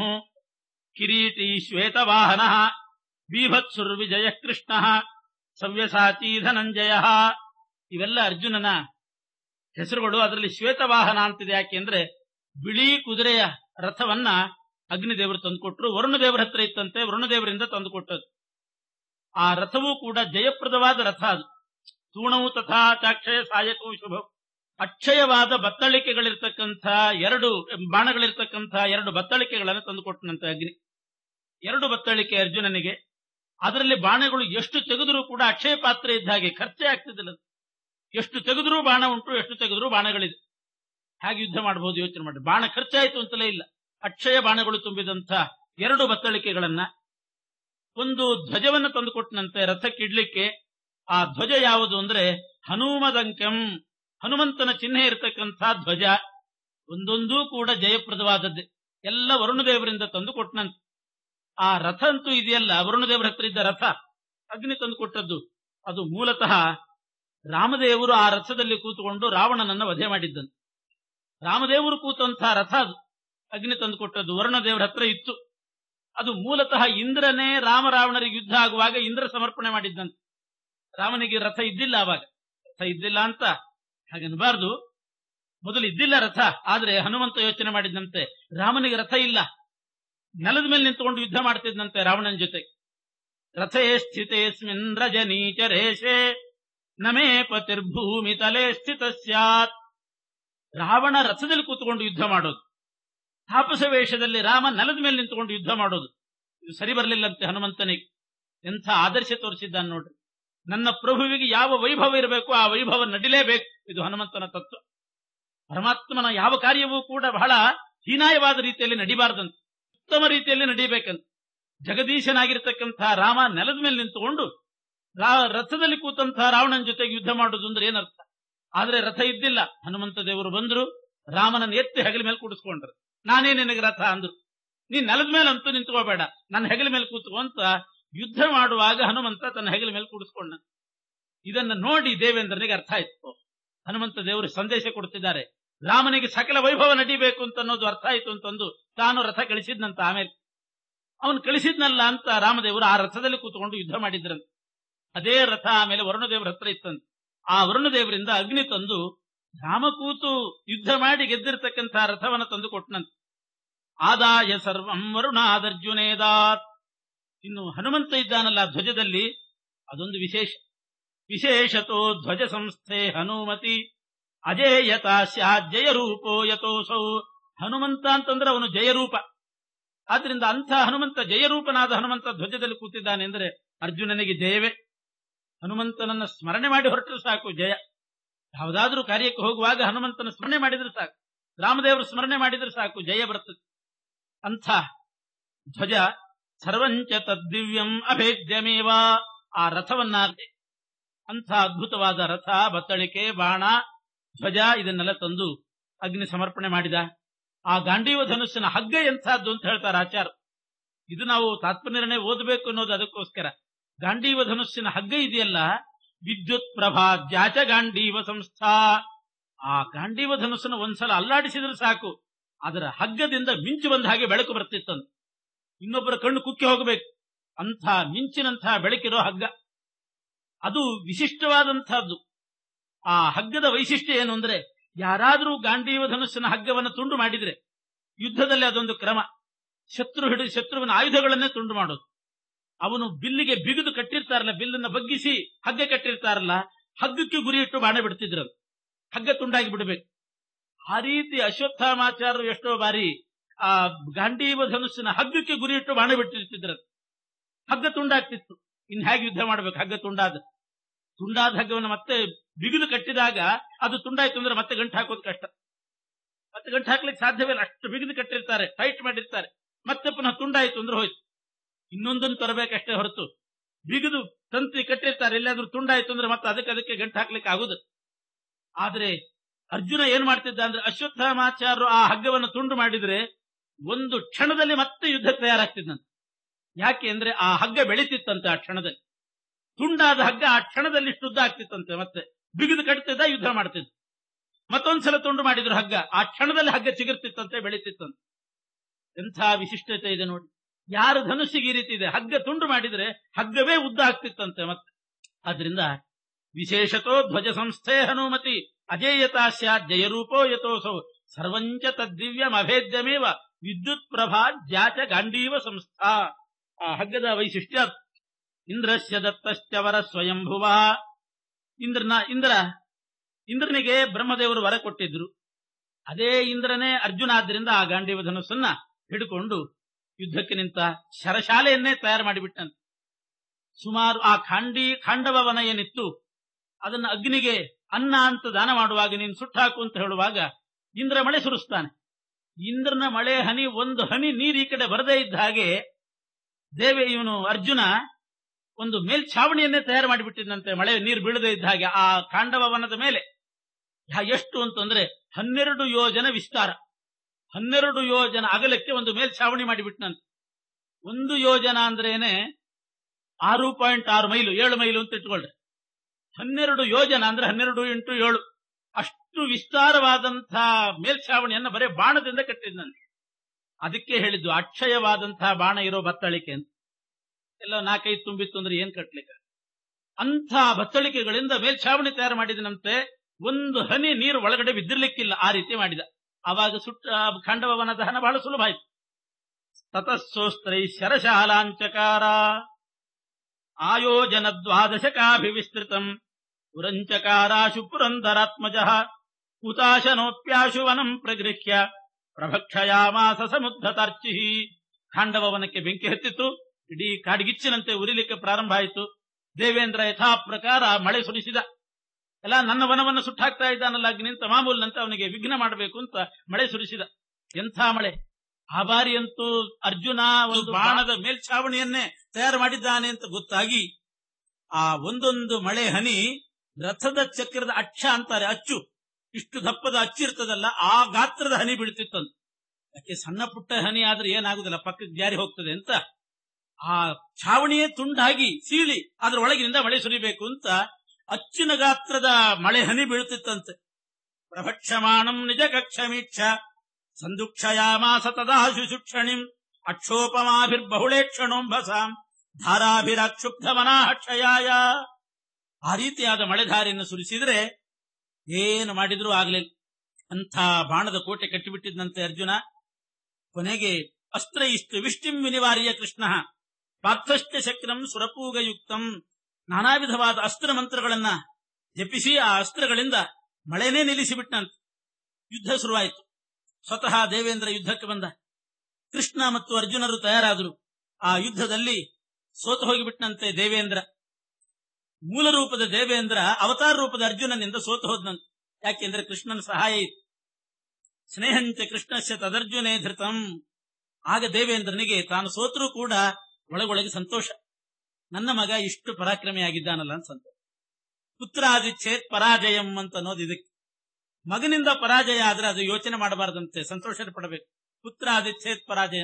ಕಿರೀಟಿ ಶ್ವೇತವಾಹನ ಬೀಭತ್ಸುರ್ವಿಜಯ ಕೃಷ್ಣ ಸವ್ಯಸಾಚಿ ಧನಂಜಯ ಇವೆಲ್ಲ ಅರ್ಜುನನ ಹೆಸರುಗಳು ಅದರಲ್ಲಿ ಶ್ವೇತವಾಹನ ಅಂತಿದೆ ಯಾಕೆಂದ್ರೆ ಬಿಳಿ ಕುದುರೆಯ ರಥವನ್ನ ಅಗ್ನಿದೇವರು ತಂದುಕೊಟ್ರು ವರುಣದೇವರ ಹತ್ರ ಇತ್ತಂತೆ ವರುಣದೇವರಿಂದ ತಂದುಕೊಟ್ಟದ್ದು ಆ ರಥವೂ ಕೂಡ ಜಯಪ್ರದವಾದ ರಥ ಅದು ತೂಣವು ತಥಾ ಚಾಕ್ಷಯ ಸಾಯಕವು ಶುಭ ಅಕ್ಷಯವಾದ ಬತ್ತಳಿಕೆಗಳಿರ್ತಕ್ಕಂಥ ಎರಡು ಬಾಣಗಳಿರ್ತಕ್ಕಂಥ ಎರಡು ಬತ್ತಳಿಕೆಗಳನ್ನು ತಂದುಕೊಟ್ಟನಂತೆ ಅಗ್ನಿ ಎರಡು ಬತ್ತಳಿಕೆ ಅರ್ಜುನನಿಗೆ ಅದರಲ್ಲಿ ಬಾಣಗಳು ಎಷ್ಟು ತೆಗೆದರೂ ಕೂಡ ಅಕ್ಷಯ ಪಾತ್ರೆ ಇದ್ದ ಹಾಗೆ ಖರ್ಚೇ ಆಗ್ತಿದ್ದಿಲ್ಲ ಅದು. ಎಷ್ಟು ತೆಗೆದರೂ ಬಾಣ ಉಂಟು ಎಷ್ಟು ತೆಗೆದರೂ ಬಾಣಗಳಿದೆ ಹಾಗೆ ಯುದ್ಧ ಮಾಡಬಹುದು ಯೋಚನೆ ಮಾಡಿ ಬಾಣ ಖರ್ಚಾಯಿತು ಅಂತಲೇ ಇಲ್ಲ ಅಕ್ಷಯ ಬಾಣಗಳು ತುಂಬಿದಂಥ ಎರಡು ಬತ್ತಳಿಕೆಗಳನ್ನ ಒಂದು ಧ್ವಜವನ್ನು ತಂದುಕೊಟ್ಟನಂತೆ ರಥಕ್ಕಿಡ್ಲಿಕ್ಕೆ ಆ ಧ್ವಜ ಯಾವುದು ಅಂದ್ರೆ ಹನುಮದಂಕಂ ಹನುಮಂತನ ಚಿಹ್ನೆ ಇರತಕ್ಕಂಥ ಧ್ವಜ ಒಂದೊಂದೂ ಕೂಡ ಜಯಪ್ರದವಾದದ್ದೇ ಎಲ್ಲ ವರುಣದೇವರಿಂದ ತಂದು ಕೊಟ್ಟನಂತೆ ಆ ರಥ ಅಂತೂ ಇದೆಯಲ್ಲ ವರುಣದೇವರ ಹತ್ರ ಇದ್ದ ರಥ ಅಗ್ನಿ ತಂದು ಕೊಟ್ಟದ್ದು ಅದು ಮೂಲತಃ ರಾಮದೇವರು ಆ ರಥದಲ್ಲಿ ಕೂತುಕೊಂಡು ರಾವಣನನ್ನ ವಧೆ ಮಾಡಿದ್ದಂತೆ ರಾಮದೇವರು ಕೂತಂತಹ ರಥ ಅದು ಅಗ್ನಿ ತಂದು ಕೊಟ್ಟದ್ದು ವರುಣದೇವರ ಹತ್ರ ಇತ್ತು ಅದು ಮೂಲತಃ ಇಂದ್ರನೇ ರಾಮ ರಾವಣರಿಗೆ ಯುದ್ಧ ಆಗುವಾಗ ಇಂದ್ರ ಸಮರ್ಪಣೆ ಮಾಡಿದ್ದಂತೆ ರಾಮನಿಗೆ ರಥ ಇದ್ದಿಲ್ಲ ಆವಾಗ ರಥ ಇದ್ದಿಲ್ಲ ಅಂತ ಹಾಗನ್ನಬಾರ್ದು ಮೊದಲು ಇದ್ದಿಲ್ಲ ರಥ ಆದ್ರೆ ಹನುಮಂತ ಯೋಚನೆ ಮಾಡಿದಂತೆ ರಾಮನಿಗೆ ರಥ ಇಲ್ಲ ನೆಲದ ಮೇಲೆ ನಿಂತುಕೊಂಡು ಯುದ್ಧ ಮಾಡ್ತಿದ್ದಂತೆ ರಾವಣನ ಜೊತೆ ರಥೇ ಸ್ಥಿತೇಸ್ಮಿನ್ ರಜನೀಚರೇಶೆ ನಮೇ ಪತಿರ್ಭೂಮಿ ತಲೆ ಸ್ಥಿತ ಸ್ಯಾತ್ ರಾವಣ ರಥದಲ್ಲಿ ಕೂತ್ಕೊಂಡು ಯುದ್ಧ ಮಾಡೋದು ತಾಪಸ ವೇಷದಲ್ಲಿ ರಾಮ ನೆಲದ ಮೇಲೆ ನಿಂತುಕೊಂಡು ಯುದ್ಧ ಮಾಡೋದು ಇದು ಸರಿ ಬರಲಿಲ್ಲಂತೆ ಹನುಮಂತನಿಗೆ ಎಂಥ ಆದರ್ಶ ತೋರಿಸಿದ್ದಾನೆ ನೋಡ್ರಿ ನನ್ನ ಪ್ರಭುವಿಗೆ ಯಾವ ವೈಭವ ಇರಬೇಕು ಆ ವೈಭವ ನಡಿಲೇಬೇಕು ಇದು ಹನುಮಂತನ ತತ್ವ ಪರಮಾತ್ಮನ ಯಾವ ಕಾರ್ಯವೂ ಕೂಡ ಬಹಳ ಹೀನಾಯವಾದ ರೀತಿಯಲ್ಲಿ ನಡಿಬಾರ್ದಂತೆ ಉತ್ತಮ ರೀತಿಯಲ್ಲಿ ನಡೀಬೇಕಂತ ಜಗದೀಶನಾಗಿರ್ತಕ್ಕಂಥ ರಾಮ ನೆಲದ ಮೇಲೆ ನಿಂತುಕೊಂಡು ರಾ- ರಥದಲ್ಲಿ ಕೂತಂತಹ ರಾವಣನ ಜೊತೆಗೆ ಯುದ್ಧ ಮಾಡುವುದು ಅಂದ್ರೆ ಏನರ್ಥ ಆದ್ರೆ ರಥ ಇದ್ದಿಲ್ಲ ಹನುಮಂತ ದೇವರು ಬಂದ್ರು ರಾಮನನ್ನ ಎತ್ತಿ ಹೆಗಲ ಮೇಲೆ ಕೂಡಿಸ್ಕೊಂಡ್ರು ನಾನೇ ನಿನಗೆ ರಥ ಅಂದ್ರು ನೀನ್ ನೆಲದ ಮೇಲೆ ಅಂತೂ ನಿಂತ್ಕೋಬೇಡ ನನ್ನ ಹೆಗಲ ಮೇಲೆ ಕೂತ್ಕೊ ಅಂತ ಯುದ್ಧ ಮಾಡುವಾಗ ಹನುಮಂತ ತನ್ನ ಹೆಗಲ ಮೇಲೆ ಕೂಡಿಸ್ಕೊಂಡ ಇದನ್ನ ನೋಡಿ ದೇವೇಂದ್ರನಿಗೆ ಅರ್ಥ ಆಯ್ತು ಹನುಮಂತ ದೇವರು ಸಂದೇಶ ಕೊಡ್ತಿದ್ದಾರೆ ರಾಮನಿಗೆ ಸಕಲ ವೈಭವ ನಡಿಬೇಕು ಅಂತ ಅನ್ನೋದು ಅರ್ಥ ಆಯ್ತು ಅಂತಂದು ತಾನು ರಥ ಕಳಿಸಿದ್ನಂತ ಆಮೇಲೆ ಅವನು ಕಳಿಸಿದ್ನಲ್ಲ ಅಂತ ರಾಮದೇವರು ಆ ರಥದಲ್ಲಿ ಕೂತ್ಕೊಂಡು ಯುದ್ಧ ಮಾಡಿದ್ರಂತೆ ಅದೇ ರಥ ಆಮೇಲೆ ವರುಣದೇವರ ಹತ್ರ ಇತ್ತಂತೆ ಆ ವರುಣದೇವರಿಂದ ಅಗ್ನಿ ತಂದು ರಾಮ ಕೂತು ಯುದ್ಧ ಮಾಡಿ ಗೆದ್ದಿರ್ತಕ್ಕಂಥ ರಥವನ್ನ ತಂದು ಕೊಟ್ಟನಂತೆ ಆದಾಯ ಸರ್ವಂ ವರುಣಾದರ್ಜುನೇದಾತ್ ಇನ್ನು ಹನುಮಂತ ಇದ್ದಾನಲ್ಲ ಧ್ವಜದಲ್ಲಿ ಅದೊಂದು ವಿಶೇಷ ವಿಶೇಷತೋ ಧ್ವಜ ಸಂಸ್ಥೆ ಹನುಮತಿ ಅಜೇಯತಾ ಸ್ಯಾತ್ ಜಯರೂಪೋ ಯತೋಸೌ ಹನುಮಂತ ಅಂತಂದ್ರೆ ಅವನು ಜಯರೂಪ ಆದ್ರಿಂದ ಅಂಥ ಹನುಮಂತ ಜಯರೂಪನಾದ ಹನುಮಂತ ಧ್ವಜದಲ್ಲಿ ಕೂತಿದ್ದಾನೆ ಅಂದ್ರೆ ಅರ್ಜುನನಿಗೆ ಜಯವೇ ಹನುಮಂತನನ್ನ ಸ್ಮರಣೆ ಮಾಡಿ ಹೊರಟರು ಸಾಕು ಜಯ ಯಾವುದಾದ್ರೂ ಕಾರ್ಯಕ್ಕೆ ಹೋಗುವಾಗ ಹನುಮಂತನ ಸ್ಮರಣೆ ಮಾಡಿದ್ರೆ ಸಾಕು ರಾಮದೇವರು ಸ್ಮರಣೆ ಮಾಡಿದ್ರೆ ಸಾಕು ಜಯ ಬರ್ತದೆ ಅಂಥ ಧ್ವಜ ಸರ್ವಂಚ ತದ್ದಿವ್ಯಂ ಅಭೇದ್ಯಮೇವ ಆ ರಥವನ್ನ ಅಂಥ ಅದ್ಭುತವಾದ ರಥ ಬತ್ತಳಿಕೆ ಬಾಣ ಧ್ವಜ ಇದನ್ನೆಲ್ಲ ತಂದು ಅಗ್ನಿ ಸಮರ್ಪಣೆ ಮಾಡಿದ ಆ ಗಾಂಡೀವ ಧನುಸ್ಸಿನ ಹಗ್ಗ ಎಂಥದ್ದು ಅಂತ ಹೇಳ್ತಾರೆ ಆಚಾರ ಇದು ನಾವು ತಾತ್ಪರ್ಯನೇ ಓದಬೇಕು ಅನ್ನೋದು ಅದಕ್ಕೋಸ್ಕರ ಗಾಂಡೀವ ಧನುಸ್ಸಿನ ಹಗ್ಗ ಇದೆಯಲ್ಲ ವಿದ್ಯುತ್ ಪ್ರಭಾ ಜಾಚ ಗಾಂಡೀವ ಸಂಸ್ಥಾ ಆ ಗಾಂಡೀವ ಧನುಸ್ಸನ್ನು ಒಂದ್ಸಲ ಅಲ್ಲಾಡಿಸಿದ್ರೆ ಸಾಕು ಅದರ ಹಗ್ಗದಿಂದ ಮಿಂಚು ಬಂದ ಹಾಗೆ ಬೆಳಕು ಬರ್ತಿತ್ತಂತ ಇನ್ನೊಬ್ಬರ ಕಣ್ಣು ಕುಕ್ಕಿ ಹೋಗಬೇಕು ಅಂಥ ಮಿಂಚಿನಂತಹ ಬೆಳಕಿರೋ ಹಗ್ಗ ಅದು ವಿಶಿಷ್ಟವಾದಂತಹದ್ದು ಆ ಹಗ್ಗದ ವೈಶಿಷ್ಟ್ಯ ಏನು ಅಂದ್ರೆ ಯಾರಾದರೂ ಗಾಂಡೀವ ಧನುಸ್ಸಿನ ಹಗ್ಗವನ್ನು ತುಂಡು ಮಾಡಿದ್ರೆ ಯುದ್ಧದಲ್ಲಿ ಅದೊಂದು ಕ್ರಮ ಶತ್ರು ಹಿಡಿದು ಶತ್ರುವಿನ ಆಯುಧಗಳನ್ನೇ ತುಂಡು ಮಾಡೋದು ಅವನು ಬಿಲ್ಲಿಗೆ ಬಿಗಿದು ಕಟ್ಟಿರ್ತಾರಲ್ಲ ಬಿಲ್ಲನ್ನ ಬಗ್ಗಿಸಿ ಹಗ್ಗ ಕಟ್ಟಿರ್ತಾರಲ್ಲ ಹಗ್ಗಕ್ಕೆ ಗುರಿ ಇಟ್ಟು ಬಾಣ ಬಿಡ್ತಿದ್ರು ಅದು. ಹಗ್ಗ ತುಂಡಾಗಿ ಬಿಡಬೇಕು ಆ ರೀತಿ ಅಶ್ವತ್ಥಾಮಾಚಾರ್ಯರು ಎಷ್ಟೋ ಬಾರಿ ಆ ಗಾಂಡೀವ ಧನುಸ್ಸಿನ ಹಗ್ಗಕ್ಕೆ ಗುರಿ ಇಟ್ಟು ಬಾಣ ಬಿಟ್ಟಿರ್ತಿದ್ರು ಅದು. ಹಗ್ಗ ತುಂಡಾಗ್ತಿತ್ತು ಇನ್ ಹೇಗೆ ಯುದ್ಧ ಮಾಡ್ಬೇಕು ಹಗ್ಗ ತುಂಡಾದ ತುಂಡಾದ ಹಗ್ಗವನ್ನು ಮತ್ತೆ ಬಿಗಿದು ಕಟ್ಟಿದಾಗ ಅದು ತುಂಡಾಯ್ತು ಅಂದ್ರೆ ಮತ್ತೆ ಗಂಟು ಹಾಕೋದು ಕಷ್ಟ ಮತ್ತೆ ಗಂಟು ಹಾಕ್ಲಿಕ್ಕೆ ಸಾಧ್ಯವಿಲ್ಲ ಅಷ್ಟು ಬಿಗಿದು ಕಟ್ಟಿರ್ತಾರೆ ಟೈಟ್ ಮಾಡಿರ್ತಾರೆ ಮತ್ತೆ ಪುನಃ ತುಂಡಾಯ್ತು ಅಂದ್ರೆ ಹೋಯ್ತು ಇನ್ನೊಂದನ್ನು ತರಬೇಕಷ್ಟೇ ಹೊರತು ಬಿಗಿದು ತಂತಿ ಕಟ್ಟಿರ್ತಾರೆ ಎಲ್ಲಾದ್ರೂ ತುಂಡಾಯ್ತು ಅಂದ್ರೆ ಮತ್ತೆ ಅದಕ್ಕೆ ಅದಕ್ಕೆ ಗಂಟು ಹಾಕ್ಲಿಕ್ಕೆ ಆಗುದು ಆದ್ರೆ ಅರ್ಜುನ ಏನ್ ಮಾಡ್ತಿದ್ದ ಅಂದ್ರೆ ಅಶ್ವತ್ಥಾಮಾಚಾರ್ಯರು ಆ ಹಗ್ಗವನ್ನು ತುಂಡು ಮಾಡಿದ್ರೆ ಒಂದು ಕ್ಷಣದಲ್ಲಿ ಮತ್ತೆ ಯುದ್ಧಕ್ಕೆ ತಯಾರಾಗ್ತಿದ್ದಂತೆ ಯಾಕೆ ಅಂದ್ರೆ ಆ ಹಗ್ಗ ಬೆಳೀತಿತ್ತಂತೆ ಆ ಕ್ಷಣದಲ್ಲಿ ತುಂಡಾದ ಹಗ್ಗ ಆ ಕ್ಷಣದಲ್ಲಿ ಇಷ್ಟು ಉದ್ದ ಆಗ್ತಿತ್ತಂತೆ ಮತ್ತೆ ಬಿಗಿದು ಕಟ್ತಿದ್ದ ಯುದ್ಧ ಮಾಡ್ತಿದ್ದ ಮತ್ತೊಂದ್ಸಲ ತುಂಡು ಮಾಡಿದ್ರು ಹಗ್ಗ ಆ ಕ್ಷಣದಲ್ಲಿ ಹಗ್ಗ ಚಿಗುರ್ತಿತ್ತಂತೆ ಬೆಳೀತಿತ್ತಂತೆ ಎಂಥ ವಿಶಿಷ್ಟತೆ ಇದೆ ನೋಡಿ ಯಾರ ಧನುಸ್ಸಿಗೆ ಈ ರೀತಿ ಇದೆ ಹಗ್ಗ ತುಂಡು ಮಾಡಿದ್ರೆ ಹಗ್ಗವೇ ಉದ್ದ ಆಗ್ತಿತ್ತಂತೆ ಮತ್ತೆ ಆದ್ರಿಂದ ವಿಶೇಷತೋ ಧ್ವಜ ಸಂಸ್ಥೆ ಹನುಮತಿ ಅಜೇಯತಾ ಸ್ಯಾತ್ ಜಯರೂಪೋ ಯಥೋಸೌ ಸರ್ವಂಚ ತದ್ದಿವ್ಯಂ ಅಭೇದ್ಯಮೇವ ವಿದ್ಯುತ್ ಪ್ರಭಾ ಜಾಚ ಗಾಂಡೀವ ಸಂಸ್ಥಾ ಆ ಹಗ್ಗದ ವೈಶಿಷ್ಟ್ಯ ಅದು. ಇಂದ್ರಸ್ಯ ದತ್ತಶ್ಚವರ ಸ್ವಯಂಭುವ ಇಂದ್ರನ ಇಂದ್ರ ಇಂದ್ರನಿಗೆ ಬ್ರಹ್ಮದೇವರು ವರ ಕೊಟ್ಟಿದ್ರು ಅದೇ ಇಂದ್ರನೇ ಅರ್ಜುನ ಆದ್ರಿಂದ ಆ ಗಾಂಡೀವ ಧನುಸ್ಸನ್ನ ಹಿಡ್ಕೊಂಡು ಯುದ್ಧಕ್ಕೆ ನಿಂತ ಶರಶಾಲೆಯನ್ನೇ ತಯಾರು ಮಾಡಿಬಿಟ್ಟಂತೆ ಸುಮಾರು ಆ ಖಾಂಡಿ ಖಾಂಡವ ವನ ಏನಿತ್ತು ಅದನ್ನ ಅಗ್ನಿಗೆ ಅನ್ನ ಅಂತ ದಾನ ಮಾಡುವಾಗ ನೀನು ಸುಟ್ಟಾಕು ಅಂತ ಹೇಳುವಾಗ ಇಂದ್ರ ಮಳೆ ಸುರಿಸ್ತಾನೆ ಇಂದ್ರನ ಮಳೆ ಹನಿ ಒಂದು ಹನಿ ನೀರು ಈ ಕಡೆ ಬರದೇ ಇದ್ದ ಹಾಗೆ ದೇವೆ ಇವನು ಅರ್ಜುನ ಒಂದು ಮೇಲ್ಛಾವಣಿಯನ್ನೇ ತಯಾರು ಮಾಡಿಬಿಟ್ಟಿದ್ದಂತೆ ಮಳೆ ನೀರು ಬೀಳದೇ ಇದ್ದ ಹಾಗೆ ಆ ಖಾಂಡವ ವನದ ಮೇಲೆ ಯಾ- ಎಷ್ಟು ಅಂತಂದ್ರೆ ಹನ್ನೆರಡು ಯೋಜನ ವಿಸ್ತಾರ ಹನ್ನೆರಡು ಯೋಜನ ಅಗಲಕ್ಕೆ ಒಂದು ಮೇಲ್ಛಾವಣಿ ಮಾಡಿಬಿಟ್ನಂತೆ ಒಂದು ಯೋಜನ ಅಂದ್ರೇನೆ ಆರು ಪಾಯಿಂಟ್ ಆರು ಮೈಲು ಏಳು ಮೈಲು ಅಂತ ಇಟ್ಕೊಳ್ರಿ ಹನ್ನೆರಡು ಯೋಜನ ಅಂದ್ರೆ ಹನ್ನೆರಡು ಇಂಟು ಏಳು ಅಷ್ಟು ವಿಸ್ತಾರವಾದಂಥ ಮೇಲ್ಛಾವಣಿಯನ್ನ ಬರೇ ಬಾಣದಿಂದ ಕಟ್ಟಿದ್ನಂತೆ ಅದಕ್ಕೆ ಹೇಳಿದ್ದು ಅಕ್ಷಯವಾದಂತಹ ಬಾಣ ಇರೋ ಬತ್ತಳಿಕೆ ಅಂತ ಎಲ್ಲ ನಾಲ್ಕೈದು ತುಂಬಿತ್ತು ಅಂದ್ರೆ ಏನ್ ಕಟ್ಲಿಕ್ಕೆ ಅಂಥ ಬತ್ತಳಿಕೆಗಳಿಂದ ಮೇಲ್ಛಾವಣಿ ತಯಾರು ಮಾಡಿದನಂತೆ ಒಂದು ಹನಿ ನೀರು ಒಳಗಡೆ ಬಿದ್ದಿರ್ಲಿಕ್ಕಿಲ್ಲ ಆ ರೀತಿ ಮಾಡಿದ ಆವಾಗ ಸುಟ್ಟ ಖಂಡವನ ದಹನ ಬಹಳ ಸುಲಭ ಆಯ್ತು ತತಸ್ಸೋಸ್ತ್ರೈ ಶರಶಾಲಾಂಚಕಾರ ಆಯೋಜನ ದ್ವಾದಶಕಾಭಿವಿಸ್ತೃತಂ ಪುರಂಚಕಾರಾಶು ಪುರಂದರಾತ್ಮಜ ಹುತಾಶನೋಪ್ಯಾಶು ವನಂ ಪ್ರಗೃಹ್ಯ ಪ್ರಭಕ್ಷಯಾಮಾಸ ಸಮುದ್ಧತಾರ್ಚಿ ಖಾಂಡವನಕ್ಕೆ ಬೆಂಕಿ ಹತ್ತಿತು ಇಡೀ ಕಾಡ್ಗಿಚ್ಚಿನಂತೆ ಉರಿಲಿಕ್ಕೆ ಪ್ರಾರಂಭ ಆಯಿತು ದೇವೇಂದ್ರ ಯಥಾ ಪ್ರಕಾರ ಮಳೆ ಸುರಿಸಿದ ಎಲ್ಲ ನನ್ನ ವನವನ್ನು ಸುಟ್ಟಾಕ್ತಾ ಇದ್ದಾನಲ್ಲ ಅಗ್ನಿಂತ ಮಾಮೂಲಿನಂತೆ ಅವನಿಗೆ ವಿಘ್ನ ಮಾಡಬೇಕು ಅಂತ ಮಳೆ ಸುರಿಸಿದ ಎಂಥ ಮಳೆ ಆ ಬಾರಿಯಂತೂ ಅರ್ಜುನ ಒಂದು ಬಾಣದ ಮೇಲ್ಛಾವಣಿಯನ್ನೇ ತಯಾರು ಮಾಡಿದ್ದಾನೆ ಅಂತ ಗೊತ್ತಾಗಿ ಆ ಒಂದೊಂದು ಮಳೆ ಹನಿ ರಥದ ಚಕ್ರದ ಅಕ್ಷ ಅಂತಾರೆ ಅಚ್ಚು ಇಷ್ಟು ದಪ್ಪದ ಅಚ್ಚಿರ್ತದಲ್ಲ ಆ ಗಾತ್ರದ ಹನಿ ಬೀಳ್ತಿತ್ತಂತ ಯಾಕೆ ಸಣ್ಣ ಪುಟ್ಟ ಹನಿ ಆದ್ರೆ ಏನಾಗುದಿಲ್ಲ ಪಕ್ಕಕ್ಕೆ ಜಾರಿ ಹೋಗ್ತದೆ ಅಂತ ಆ ಛಾವಣಿಯೇ ತುಂಡಾಗಿ ಸೀಳಿ ಅದ್ರ ಒಳಗಿನಿಂದ ಮಳೆ ಸುರಿಬೇಕು ಅಂತ ಅಚ್ಚಿನ ಗಾತ್ರದ ಮಳೆ ಹನಿ ಬೀಳ್ತಿತ್ತಂತೆ ಪ್ರಭಕ್ಷಮಾಣಂ ನಿಜ ಕಕ್ಷಮೀಕ್ಷ ಸಂದುಕ್ಷಯಾಮಾಸ ತದಾ ಶುಶುಕ್ಷಣಿಂ ಅಕ್ಷೋಪಮಾಭಿರ್ಬಹುಳೇಕ್ಷಣೋಂಭಸಾಂ ಧಾರಾಭಿರಾಕ್ಷುಬ್ಧಮನಾಕ್ಷಯಾಯ ಆ ರೀತಿಯಾದ ಮಳೆಧಾರಿಯನ್ನು ಸುರಿಸಿದ್ರೆ ಏನು ಮಾಡಿದ್ರೂ ಆಗ್ಲಿಲ್ಲ ಅಂಥ ಬಾಣದ ಕೋಟೆ ಕಟ್ಟಿಬಿಟ್ಟಿದ್ದಂತೆ ಅರ್ಜುನ ಕೊನೆಗೆ ಅಸ್ತ್ರ ಇಷ್ಟು ವಿಷ್ಟಿಂ ವಿನಿವಾರ್ಯ ಕೃಷ್ಣ ಪಾರ್ಥಶ್ಚ ಶಕ್ರಂ ಸುರಪೂಗಯುಕ್ತಂ ನಾನಾ ವಿಧವಾದ ಅಸ್ತ್ರ ಮಂತ್ರಗಳನ್ನ ಜಪಿಸಿ ಆ ಅಸ್ತ್ರಗಳಿಂದ ಮಳೆನೇ ನಿಲ್ಲಿಸಿಬಿಟ್ಟಂತೆ ಯುದ್ಧ ಶುರುವಾಯಿತು ಸ್ವತಃ ದೇವೇಂದ್ರ ಯುದ್ಧಕ್ಕೆ ಬಂದ ಕೃಷ್ಣ ಮತ್ತು ಅರ್ಜುನರು ತಯಾರಾದರು ಆ ಯುದ್ಧದಲ್ಲಿ ಸೋತು ಹೋಗಿಬಿಟ್ಟಂತೆ ದೇವೇಂದ್ರ ಮೂಲ ರೂಪದ ದೇವೇಂದ್ರ ಅವತಾರ ರೂಪದ ಅರ್ಜುನನಿಂದ ಸೋತು ಹೋದ್ನಂತೆ ಯಾಕೆಂದ್ರೆ ಕೃಷ್ಣನ ಸಹಾಯ ಇತ್ತು ಸ್ನೇಹಂಚ ಕೃಷ್ಣಸ್ಯ ತದರ್ಜುನೇ ಧೃತಂ ಆಗ ದೇವೇಂದ್ರನಿಗೆ ತಾನು ಸೋತರೂ ಕೂಡ ಒಳಗೊಳಗೆ ಸಂತೋಷ ನನ್ನ ಮಗ ಇಷ್ಟು ಪರಾಕ್ರಮಿಯಾಗಿದ್ದಾನಲ್ಲ ಅಂತ ಸಂತೋಷ ಪುತ್ರಾದಿಚ್ಛೇತ್ ಪರಾಜಯಂ ಅಂತ ಅನ್ನೋದು ಇದಕ್ಕೆ ಮಗನಿಂದ ಪರಾಜಯ ಆದ್ರೆ ಅದು ಯೋಚನೆ ಮಾಡಬಾರದಂತೆ ಸಂತೋಷ ಪಡಬೇಕು ಪುತ್ರಾದಿಚ್ಛೇತ್ ಪರಾಜಯ